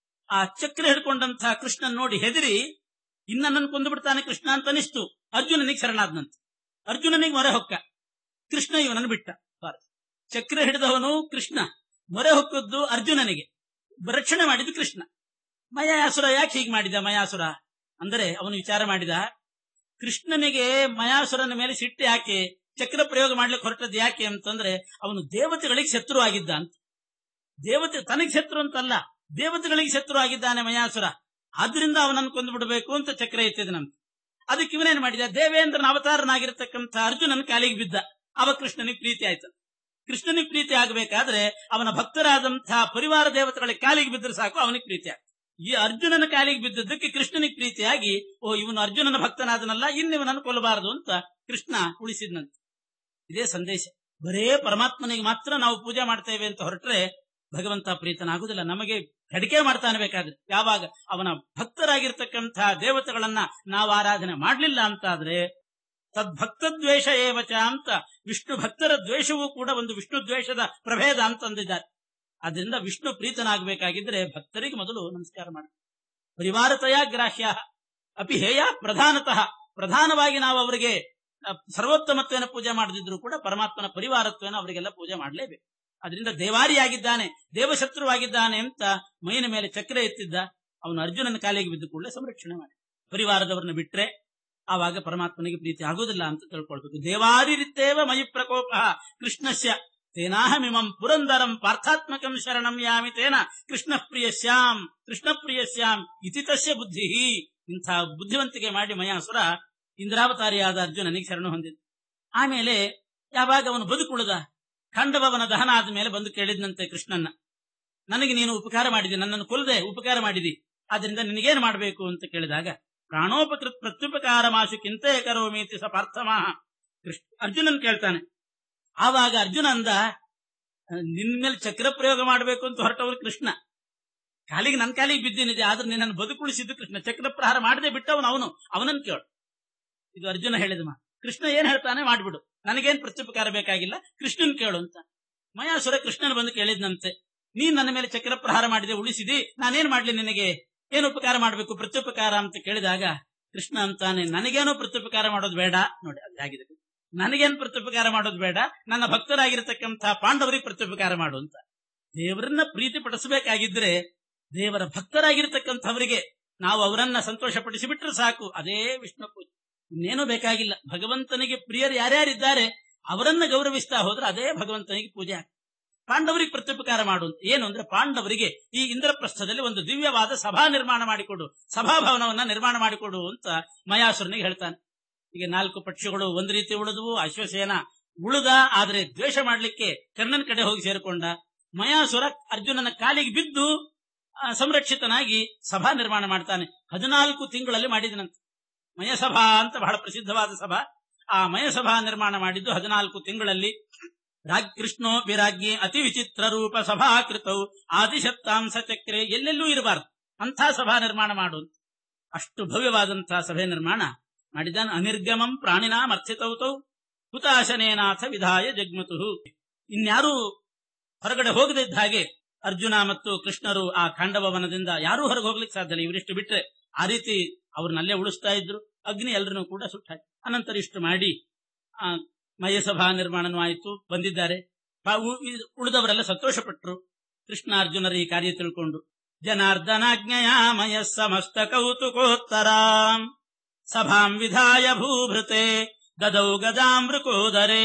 ಆ ಚಕ್ರ ಹಿಡ್ಕೊಂಡಂತಹ ಕೃಷ್ಣನ್ ನೋಡಿ ಹೆದರಿ ಇನ್ನ ನನ್ನ ಕೊಂದು ಬಿಡ್ತಾನೆ ಕೃಷ್ಣ ಅಂತ ಅನಿಸ್ತು ಅರ್ಜುನನಿಗೆ ಶರಣಾದ್ನಂತೆ ಅರ್ಜುನನಿಗೆ ಮೊರೆ ಹೊಕ್ಕ ಕೃಷ್ಣ ಇವನನ್ನು ಬಿಟ್ಟ ಚಕ್ರ ಹಿಡಿದವನು ಕೃಷ್ಣ ಮೊರೆ ಹೊಕ್ಕದ್ದು ಅರ್ಜುನನಿಗೆ ರಕ್ಷಣೆ ಮಾಡಿದ್ದು ಕೃಷ್ಣ ಮಯಾಸುರ ಯಾಕೆ ಹೀಗೆ ಮಾಡಿದ ಮಯಾಸುರ ಅಂದರೆ ಅವನು ವಿಚಾರ ಮಾಡಿದ ಕೃಷ್ಣನಿಗೆ ಮಯಾಸುರನ ಮೇಲೆ ಸಿಟ್ಟು ಯಾಕೆ ಚಕ್ರ ಪ್ರಯೋಗ ಮಾಡ್ಲಿಕ್ಕೆ ಹೊರಟದ್ದು ಯಾಕೆ ಅಂತಂದ್ರೆ ಅವನು ದೇವತೆಗಳಿಗೆ ಶತ್ರು ಆಗಿದ್ದ ಅಂತ ದೇವತೆ ತನಗೆ ಶತ್ರು ಅಂತಲ್ಲ ದೇವತೆಗಳಿಗೆ ಶತ್ರು ಆಗಿದ್ದಾನೆ ಮಯಾಸುರ ಆದ್ರಿಂದ ಅವನನ್ನು ಕೊಂದು ಬಿಡಬೇಕು ಅಂತ ಚಕ್ರ ಎತ್ತಿದನಂತೆ ಅದಕ್ಕೆ ಇವನೇನ್ ಮಾಡಿದ ದೇವೇಂದ್ರನ ಅವತಾರನಾಗಿರ್ತಕ್ಕಂಥ ಅರ್ಜುನನ ಕಾಲಿಗೆ ಬಿದ್ದ ಅವ ಕೃಷ್ಣನಿಗೆ ಪ್ರೀತಿ ಆಯ್ತು ಕೃಷ್ಣನಿಗೆ ಪ್ರೀತಿ ಆಗಬೇಕಾದ್ರೆ ಅವನ ಭಕ್ತರಾದಂತಹ ಪರಿವಾರ ದೇವತೆಗಳ ಕಾಲಿಗೆ ಬಿದ್ದರೆ ಸಾಕು ಅವನಿಗೆ ಪ್ರೀತಿ ಆಗ್ತದೆ ಈ ಅರ್ಜುನನ ಕಾಲಿಗೆ ಬಿದ್ದದ್ದಕ್ಕೆ ಕೃಷ್ಣನಿಗೆ ಪ್ರೀತಿಯಾಗಿ ಓ ಇವನು ಅರ್ಜುನನ ಭಕ್ತನಾದನಲ್ಲ ಇನ್ನಿವನನ್ನು ಕೊಲ್ಲಬಾರದು ಅಂತ ಕೃಷ್ಣ ಉಳಿಸಿದ್ನಂತೆ ಇದೇ ಸಂದೇಶ ಬರೇ ಪರಮಾತ್ಮನಿಗೆ ಮಾತ್ರ ನಾವು ಪೂಜೆ ಮಾಡ್ತೇವೆ ಅಂತ ಹೊರಟ್ರೆ ಭಗವಂತ ಪ್ರೀತನಾಗುವುದಿಲ್ಲ ನಮಗೆ ಹೆಡಿಕೆ ಮಾಡ್ತಾನೆ ಬೇಕಾದ್ರೆ ಯಾವಾಗ ಅವನ ಭಕ್ತರಾಗಿರ್ತಕ್ಕಂಥ ದೇವತೆಗಳನ್ನ ನಾವು ಆರಾಧನೆ ಮಾಡಲಿಲ್ಲ ಅಂತಾದ್ರೆ ತದ್ಭಕ್ತ ದ್ವೇಷ ಏವಚ ಅಂತ ವಿಷ್ಣು ಭಕ್ತರ ದ್ವೇಷವೂ ಕೂಡ ಒಂದು ವಿಷ್ಣು ದ್ವೇಷದ ಪ್ರಭೇದ ಅಂತಂದಿದ್ದಾರೆ ಅದರಿಂದ ವಿಷ್ಣು ಪ್ರೀತನಾಗಬೇಕಾಗಿದ್ರೆ ಭಕ್ತರಿಗೆ ಮೊದಲು ನಮಸ್ಕಾರ ಮಾಡಿ ಪರಿವಾರತೆಯ ಗ್ರಾಹ್ಯ ಅಪಿ ಹೇಯ ಪ್ರಧಾನತಃ ಪ್ರಧಾನವಾಗಿ ನಾವು ಅವರಿಗೆ ಸರ್ವೋತ್ತಮತ್ವೇನ ಪೂಜೆ ಮಾಡದಿದ್ರು ಕೂಡ ಪರಮಾತ್ಮನ ಪರಿವಾರತ್ವೇನ ಅವರಿಗೆಲ್ಲ ಪೂಜೆ ಮಾಡಲೇಬೇಕು ಅದರಿಂದ ದೇವಾರಿಯಾಗಿದ್ದಾನೆ ದೇವಶತ್ರುವಾಗಿದ್ದಾನೆ ಅಂತ ಮೈನ ಮೇಲೆ ಚಕ್ರ ಎತ್ತಿದ್ದ ಅವನು ಅರ್ಜುನನ ಕಾಲಿಗೆ ಬಿದ್ದು ಕೂಡಲೇ ಸಂರಕ್ಷಣೆ ಮಾಡಿ ಪರಿವಾರದವರನ್ನ ಬಿಟ್ರೆ ಆವಾಗ ಪರಮಾತ್ಮನಿಗೆ ಪ್ರೀತಿ ಆಗುವುದಿಲ್ಲ ಅಂತ ತಿಳ್ಕೊಳ್ಬೇಕು ದೇವಾರಿರಿತ್ತೇವ ಮಯಿ ಪ್ರಕೋಪ ಕೃಷ್ಣಸ್ಯ ತೇನಾಹಮಿಮಂ ಪುರಂದರಂ ಪಾರ್ಥಾತ್ಮಕಂ ಶರಣಂ ಯಾಮಿ ತೇನ ಕೃಷ್ಣ ಪ್ರಿಯಸ್ಯಾಂ ಕೃಷ್ಣ ಪ್ರಿಯಸ್ಯಾಂ ಇತಿ ತಸ್ಯ ಬುದ್ಧಿ ಇಂಥ ಬುದ್ಧಿವಂತಿಕೆ ಮಾಡಿ ಮಯಾಸುರ ಇಂದ್ರಾವತಾರಿಯಾದ ಅರ್ಜುನನಿಗೆ ಶರಣ ಹೊಂದಿದ ಆಮೇಲೆ ಯಾವಾಗ ಅವನು ಬದುಕುಳಿದ ಖಂಡಭವನ ದಹನ ಆದ ಮೇಲೆ ಬಂದು ಕೇಳಿದ್ನಂತೆ ಕೃಷ್ಣನ್ನ ನನಗೆ ನೀನು ಉಪಕಾರ ಮಾಡಿದಿ ನನ್ನನ್ನು ಕೊಲ್ಲದೆ ಉಪಕಾರ ಮಾಡಿದಿ ಆದ್ರಿಂದ ನಿನಗೇನು ಮಾಡಬೇಕು ಅಂತ ಕೇಳಿದಾಗ ಪ್ರಾಣೋಪಕೃತ್ ಪ್ರತ್ಯುಪಕಾರ ಮಾಸು ಕಿಂತೆ ಕರೋಮೀತಿ ಸ ಪಾರ್ಥಮಾಹ ಕೃಷ್ಣ ಅರ್ಜುನನ್ ಕೇಳ್ತಾನೆ ಆವಾಗ ಅರ್ಜುನ ಅಂದ ನಿನ್ ಮೇಲೆ ಚಕ್ರ ಪ್ರಯೋಗ ಮಾಡಬೇಕು ಅಂತ ಹೊರಟವರು ಕೃಷ್ಣ ಕಾಲಿಗೆ ನನ್ನ ಕಾಲಿಗೆ ಬಿದ್ದೀನಿದೆ ಆದ್ರೆ ನಿನ್ನನ್ನು ಬದುಕುಳಿಸಿದ್ದು ಕೃಷ್ಣ ಚಕ್ರ ಪ್ರಹಾರ ಮಾಡದೆ ಬಿಟ್ಟವನು ಅವನು ಅವನನ್ನು ಕೇಳು ಇದು ಅರ್ಜುನ ಹೇಳಿದ ಮಾ ಕೃಷ್ಣ ಏನ್ ಹೇಳ್ತಾನೆ ಮಾಡ್ಬಿಡು ನನಗೇನ್ ಪ್ರತ್ಯುಪಕಾರ ಬೇಕಾಗಿಲ್ಲ ಕೃಷ್ಣನ್ ಕೇಳು ಅಂತ ಮಯಾಸುರ ಕೃಷ್ಣನ್ ಬಂದು ಕೇಳಿದ್ನಂತೆ ನೀನ್ ನನ್ನ ಮೇಲೆ ಚಕ್ರ ಪ್ರಹಾರ ಮಾಡಿದೆ ಉಳಿಸಿದಿ ನಾನೇನ್ ಮಾಡ್ಲಿ ನಿನಗೆ ಏನು ಉಪಕಾರ ಮಾಡಬೇಕು ಪ್ರತ್ಯುಪಕಾರ ಅಂತ ಕೇಳಿದಾಗ ಕೃಷ್ಣ ಅಂತಾನೆ ನನಗೇನು ಪ್ರತ್ಯುಪಕಾರ ಮಾಡೋದು ಬೇಡ ನೋಡಿ ಅದಾಗಿದೆ ನನಗೇನು ಪ್ರತ್ಯುಪಕಾರ ಮಾಡೋದು ಬೇಡ ನನ್ನ ಭಕ್ತರಾಗಿರ್ತಕ್ಕಂಥ ಪಾಂಡವರಿಗೆ ಪ್ರತ್ಯುಪಕಾರ ಮಾಡು ಅಂತ ದೇವರನ್ನ ಪ್ರೀತಿ ಪಡಿಸಬೇಕಾಗಿದ್ರೆ ದೇವರ ಭಕ್ತರಾಗಿರ್ತಕ್ಕಂಥವರಿಗೆ ನಾವು ಅವರನ್ನ ಸಂತೋಷ ಪಡಿಸಿಬಿಟ್ರೆ ಸಾಕು ಅದೇ ವಿಷ್ಣು ಪೂಜೆ ಇನ್ನೇನು ಬೇಕಾಗಿಲ್ಲ ಭಗವಂತನಿಗೆ ಪ್ರಿಯರು ಯಾರ್ಯಾರಿದ್ದಾರೆ ಅವರನ್ನ ಗೌರವಿಸ್ತಾ ಹೋದ್ರೆ ಅದೇ ಭಗವಂತನಿಗೆ ಪೂಜೆ ಆಗ್ತದೆ ಪಾಂಡವರಿಗೆ ಪ್ರತ್ಯುಪಕಾರ ಮಾಡು ಅಂತ ಏನು ಅಂದ್ರೆ ಪಾಂಡವರಿಗೆ ಈ ಇಂದ್ರಪ್ರಸ್ಥದಲ್ಲಿ ಒಂದು ದಿವ್ಯವಾದ ಸಭಾ ನಿರ್ಮಾಣ ಮಾಡಿಕೊಡು ಸಭಾಭವನವನ್ನ ನಿರ್ಮಾಣ ಮಾಡಿಕೊಡು ಅಂತ ಮಯಾಸುರನಿಗೆ ಹೇಳ್ತಾನೆ ಈಗ ನಾಲ್ಕು ಪಕ್ಷಿಗಳು ಒಂದು ರೀತಿ ಉಳಿದವು ಅಶ್ವಸೇನ ಉಳಿದ ಆದ್ರೆ ದ್ವೇಷ ಮಾಡ್ಲಿಕ್ಕೆ ಕರ್ಣನ್ ಕಡೆ ಹೋಗಿ ಸೇರಿಕೊಂಡ ಮಯಾಸುರ ಅರ್ಜುನನ ಕಾಲಿಗೆ ಬಿದ್ದು ಆ, ಸಂರಕ್ಷಿತನಾಗಿ ಸಭಾ ನಿರ್ಮಾಣ ಮಾಡ್ತಾನೆ ಹದಿನಾಲ್ಕು ತಿಂಗಳಲ್ಲಿ ಮಾಡಿದನಂತೆ ಮಯಸಭಾ ಅಂತ ಬಹಳ ಪ್ರಸಿದ್ಧವಾದ ಸಭಾ ಆ ಮಯಸಭಾ ನಿರ್ಮಾಣ ಮಾಡಿದ್ದು ಹದಿನಾಲ್ಕು ತಿಂಗಳಲ್ಲಿ ರಾಜ್ ಕೃಷ್ಣೋ ವಿರಾಜ್ಞಿ ಅತಿ ವಿಚಿತ್ರ ರೂಪ ಸಭಾಕೃತವು ಆದಿಶತ್ತಾಂಶ ಚಕ್ರೆ ಎಲ್ಲೆಲ್ಲೂ ಇರಬಾರದು ಅಂಥ ಸಭಾ ನಿರ್ಮಾಣ ಮಾಡು ಅಂತ. ಅಷ್ಟು ಭವ್ಯವಾದಂತಹ ಸಭೆ ನಿರ್ಮಾಣ ಮಾಡಿದಾನ ಅನಿರ್ಗಮಂ ಪ್ರಾಣಿನಾಂ ಅರ್ಥಿತೌತೌ ಹುತಾಶನೇನಾಥ ವಿಧಾಯ ಜಗ್ಮತು ಇನ್ಯಾರೂ ಹೊರಗಡೆ ಹೋಗದಿದ್ದ ಹಾಗೆ ಅರ್ಜುನ ಮತ್ತು ಕೃಷ್ಣರು ಆ ಖಾಂಡವ ವನದಿಂದ ಯಾರೂ ಹೊರಗೆ ಹೋಗ್ಲಿಕ್ಕೆ ಸಾಧ್ಯ ಇಲ್ಲ ಇವರಿಷ್ಟು ಬಿಟ್ರೆ ಆ ರೀತಿ ಅವ್ರನ್ನಲ್ಲೇ ಉಳಿಸ್ತಾ ಇದ್ರು ಅಗ್ನಿ ಎಲ್ಲರನ್ನೂ ಕೂಡ ಸುಟ್ಟಾಕಿ ಅನಂತರ ಇಷ್ಟು ಮಾಡಿ ಆ ಮಯಸಭಾ ನಿರ್ಮಾಣನೂ ಆಯಿತು ಬಂದಿದ್ದಾರೆ ಆ ಉ- ಇ- ಉಳಿದವರೆಲ್ಲ ಸಂತೋಷಪಟ್ಟರು ಕೃಷ್ಣ ಅರ್ಜುನರ ಈ ಕಾರ್ಯ ತಿಳ್ಕೊಂಡು ಜನಾರ್ದನಾಜ್ಞೆಯ ಮಯ ಸಮಸ್ತ ಕೌತುಕೋತ್ತರಾಂ ಸಭಾಂ ವಿಧಾಯ ಭೂಭೃತೆ ಗದೌ ಗದಾಮೃಕೋದರೇ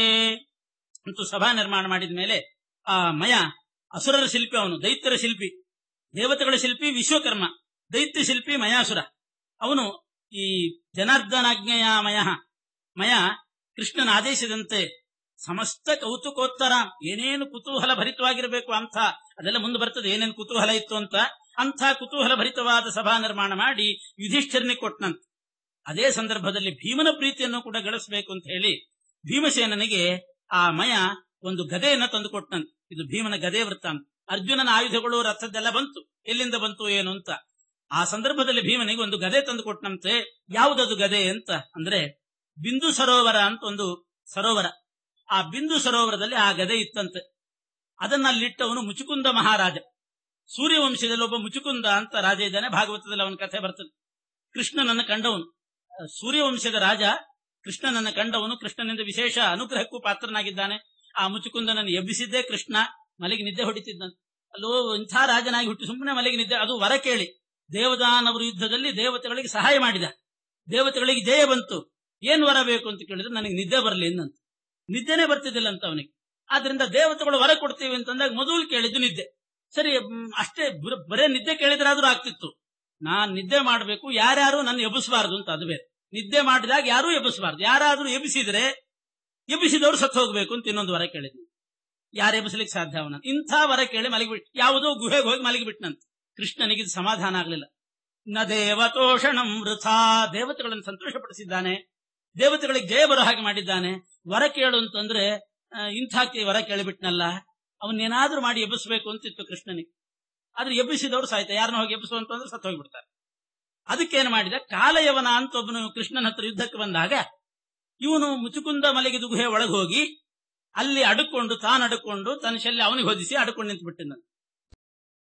ಅಂತೂ ಸಭಾ ನಿರ್ಮಾಣ ಮಾಡಿದ ಮೇಲೆ ಆ ಮಯ ಅಸುರರ ಶಿಲ್ಪಿ ಅವನು ದೈತ್ಯರ ಶಿಲ್ಪಿ ದೇವತೆಗಳ ಶಿಲ್ಪಿ ವಿಶ್ವಕರ್ಮ ದೈತ್ಯ ಶಿಲ್ಪಿ ಮಯಾಸುರ ಅವನು ಈ ಜನಾರ್ದನಾಜ್ಞೆಯ ಮಯ ಮಯ ಕೃಷ್ಣನ ಆದೇಶದಂತೆ ಸಮಸ್ತ ಕೌತುಕೋತ್ತರ ಏನೇನು ಕುತೂಹಲ ಭರಿತವಾಗಿರಬೇಕು ಅಂತ ಅದೆಲ್ಲ ಮುಂದೆ ಬರ್ತದೆ ಏನೇನು ಕುತೂಹಲ ಇತ್ತು ಅಂತ ಅಂಥ ಕುತೂಹಲ ಭರಿತವಾದ ಸಭಾ ನಿರ್ಮಾಣ ಮಾಡಿ ಯುಧಿಷ್ಠರನಿಗೆ ಕೊಟ್ಟನಂತ ಅದೇ ಸಂದರ್ಭದಲ್ಲಿ ಭೀಮನ ಪ್ರೀತಿಯನ್ನು ಕೂಡ ಗಳಿಸಬೇಕು ಅಂತ ಹೇಳಿ ಭೀಮಸೇನನಿಗೆ ಆ ಮಯ ಒಂದು ಗದೆಯನ್ನ ತಂದು ಕೊಟ್ಟನಂತ ಇದು ಭೀಮನ ಗದೆ ವೃತ್ತಾಂತ ಅರ್ಜುನನ ಆಯುಧಗಳು ರಥದ್ದೆಲ್ಲ ಬಂತು ಎಲ್ಲಿಂದ ಬಂತು ಏನು ಅಂತ ಆ ಸಂದರ್ಭದಲ್ಲಿ ಭೀಮನಿಗೆ ಒಂದು ಗದೆ ತಂದು ಕೊಟ್ಟನಂತೆ ಯಾವುದದು ಗದೆ ಅಂತ ಅಂದ್ರೆ ಬಿಂದು ಸರೋವರ ಅಂತ ಒಂದು ಸರೋವರ ಆ ಬಿಂದು ಸರೋವರದಲ್ಲಿ ಆ ಗದೆ ಇತ್ತಂತೆ ಅದನ್ನ ಅಲ್ಲಿಟ್ಟವನು ಮುಚುಕುಂದ ಮಹಾರಾಜ ಸೂರ್ಯವಂಶದಲ್ಲಿ ಒಬ್ಬ ಮುಚುಕುಂದ ಅಂತ ರಾಜ ಇದ್ದಾನೆ ಭಾಗವತದಲ್ಲಿ ಅವನ ಕಥೆ ಬರ್ತದೆ ಕೃಷ್ಣನನ್ನ ಕಂಡವನು ಆ, ಸೂರ್ಯವಂಶದ ರಾಜ ಕೃಷ್ಣನನ್ನ ಕಂಡವನು ಕೃಷ್ಣನಿಂದ ವಿಶೇಷ ಅನುಗ್ರಹಕ್ಕೂ ಪಾತ್ರನಾಗಿದ್ದಾನೆ ಆ ಮುಚುಕುಂದನನ್ನು ಎಬ್ಬಿಸಿದ್ದೇ ಕೃಷ್ಣ ಮಲೆಗೆ ನಿದ್ದೆ ಹೊಡಿತಿದ್ದಂತೆ ಅಲ್ಲೋ ಇಂಥ ರಾಜನಾಗಿ ಹುಟ್ಟಿ ಸುಮ್ಮನೆ ಮಲೆಗೆ ನಿದ್ದೆ ಅದು ವರ ಕೇಳಿ ದೇವದಾನವರ ಯುದ್ಧದಲ್ಲಿ ದೇವತೆಗಳಿಗೆ ಸಹಾಯ ಮಾಡಿದ ದೇವತೆಗಳಿಗೆ ಜಯ ಬಂತು ಏನ್ ವರ ಬೇಕು ಅಂತ ಕೇಳಿದ್ರೆ ನನಗೆ ನಿದ್ದೆ ಬರಲಿ ಎಂದಂತ ನಿದ್ದೆನೇ ಬರ್ತಿದ್ದಿಲ್ಲ ಅಂತ ಅವನಿಗೆ ಆದ್ರಿಂದ ದೇವತೆಗಳು ವರ ಕೊಡ್ತೀವಿ ಅಂತಂದಾಗ ಮೊದಲು ಕೇಳಿದ್ದು ನಿದ್ದೆ ಸರಿ ಮ್, ಅಷ್ಟೇ ಬರ- ಬರೇ ನಿದ್ದೆ ಕೇಳಿದ್ರಾದ್ರೂ ಆಗ್ತಿತ್ತು ನಾನ್ ನಿದ್ದೆ ಮಾಡಬೇಕು ಯಾರ್ಯಾರು ನನ್ನ ಎಬ್ಬಿಸಬಾರದು ಅಂತ ಅದು ಬೇರೆ ನಿದ್ದೆ ಮಾಡಿದಾಗ ಯಾರೂ ಎಬ್ಬಿಸಬಾರ್ದು ಯಾರಾದ್ರೂ ಎಬ್ಬಿಸಿದ್ರೆ ಎಬ್ಬಿಸಿದವರು ಸತ್ತು ಹೋಗ್ಬೇಕು ಅಂತ ಇನ್ನೊಂದು ವರ ಕೇಳಿದ್ನು ಯಾರು ಎಬ್ಬಿಸ್ಲಿಕ್ಕೆ ಸಾಧ್ಯ ಅವನ ಇಂಥ ವರ ಕೇಳಿ ಮಲಗಿಬಿಟ್ಟು ಯಾವುದೋ ಗುಹೆಗೆ ಹೋಗಿ ಮಲಗಿಬಿಟ್ನಂತ ಕೃಷ್ಣನಿಗೆ ಇದು ಸಮಾಧಾನ ಆಗಲಿಲ್ಲ ನ ದೇವತೋಷಣಂ ವೃಥಾ ದೇವತೆಗಳನ್ನು ಸಂತೋಷಪಡಿಸಿದ್ದಾನೆ ದೇವತೆಗಳಿಗೆ ಜಯ ಬರೋ ಹಾಗೆ ಮಾಡಿದ್ದಾನೆ ವರ ಕೇಳು ಅಂತಂದ್ರೆ ಆ, ಇಂಥ ಕೇ- ವರ ಕೇಳಿಬಿಟ್ನಲ್ಲ ಅವನ್ನೇನಾದ್ರೂ ಮಾಡಿ ಎಬ್ಬಿಸ್ಬೇಕು ಅಂತಿತ್ತು ಕೃಷ್ಣನಿಗೆ ಆದ್ರೆ ಎಬ್ಬಿಸಿದವರು ಸಾಯ್ತ ಯಾರನ್ನ ಹೋಗಿ ಎಬ್ಬಿಸು ಅಂತಂದ್ರೆ ಸತ್ತು ಹೋಗ್ಬಿಡ್ತಾರೆ ಅದಕ್ಕೇನು ಮಾಡಿದ ಕಾಲಯವನ ಅಂತ ಒಬ್ಬನು ಕೃಷ್ಣನ ಹತ್ರ ಯುದ್ಧಕ್ಕೆ ಬಂದಾಗ ಇವನು ಮುಚುಕುಂದ ಮಲಗಿದ ಗುಹೆ ಒಳಗೆ ಹೋಗಿ ಅಲ್ಲಿ ಅಡುಕೊಂಡು ತಾನು ಅಡುಕೊಂಡು ತನ್ನ ಶಲ್ಯ ಅವನಿಗೆ ಹೊದಿಸಿ ಅಡುಕೊಂಡು ನಿಂತು ಬಿಟ್ಟಿದ್ದ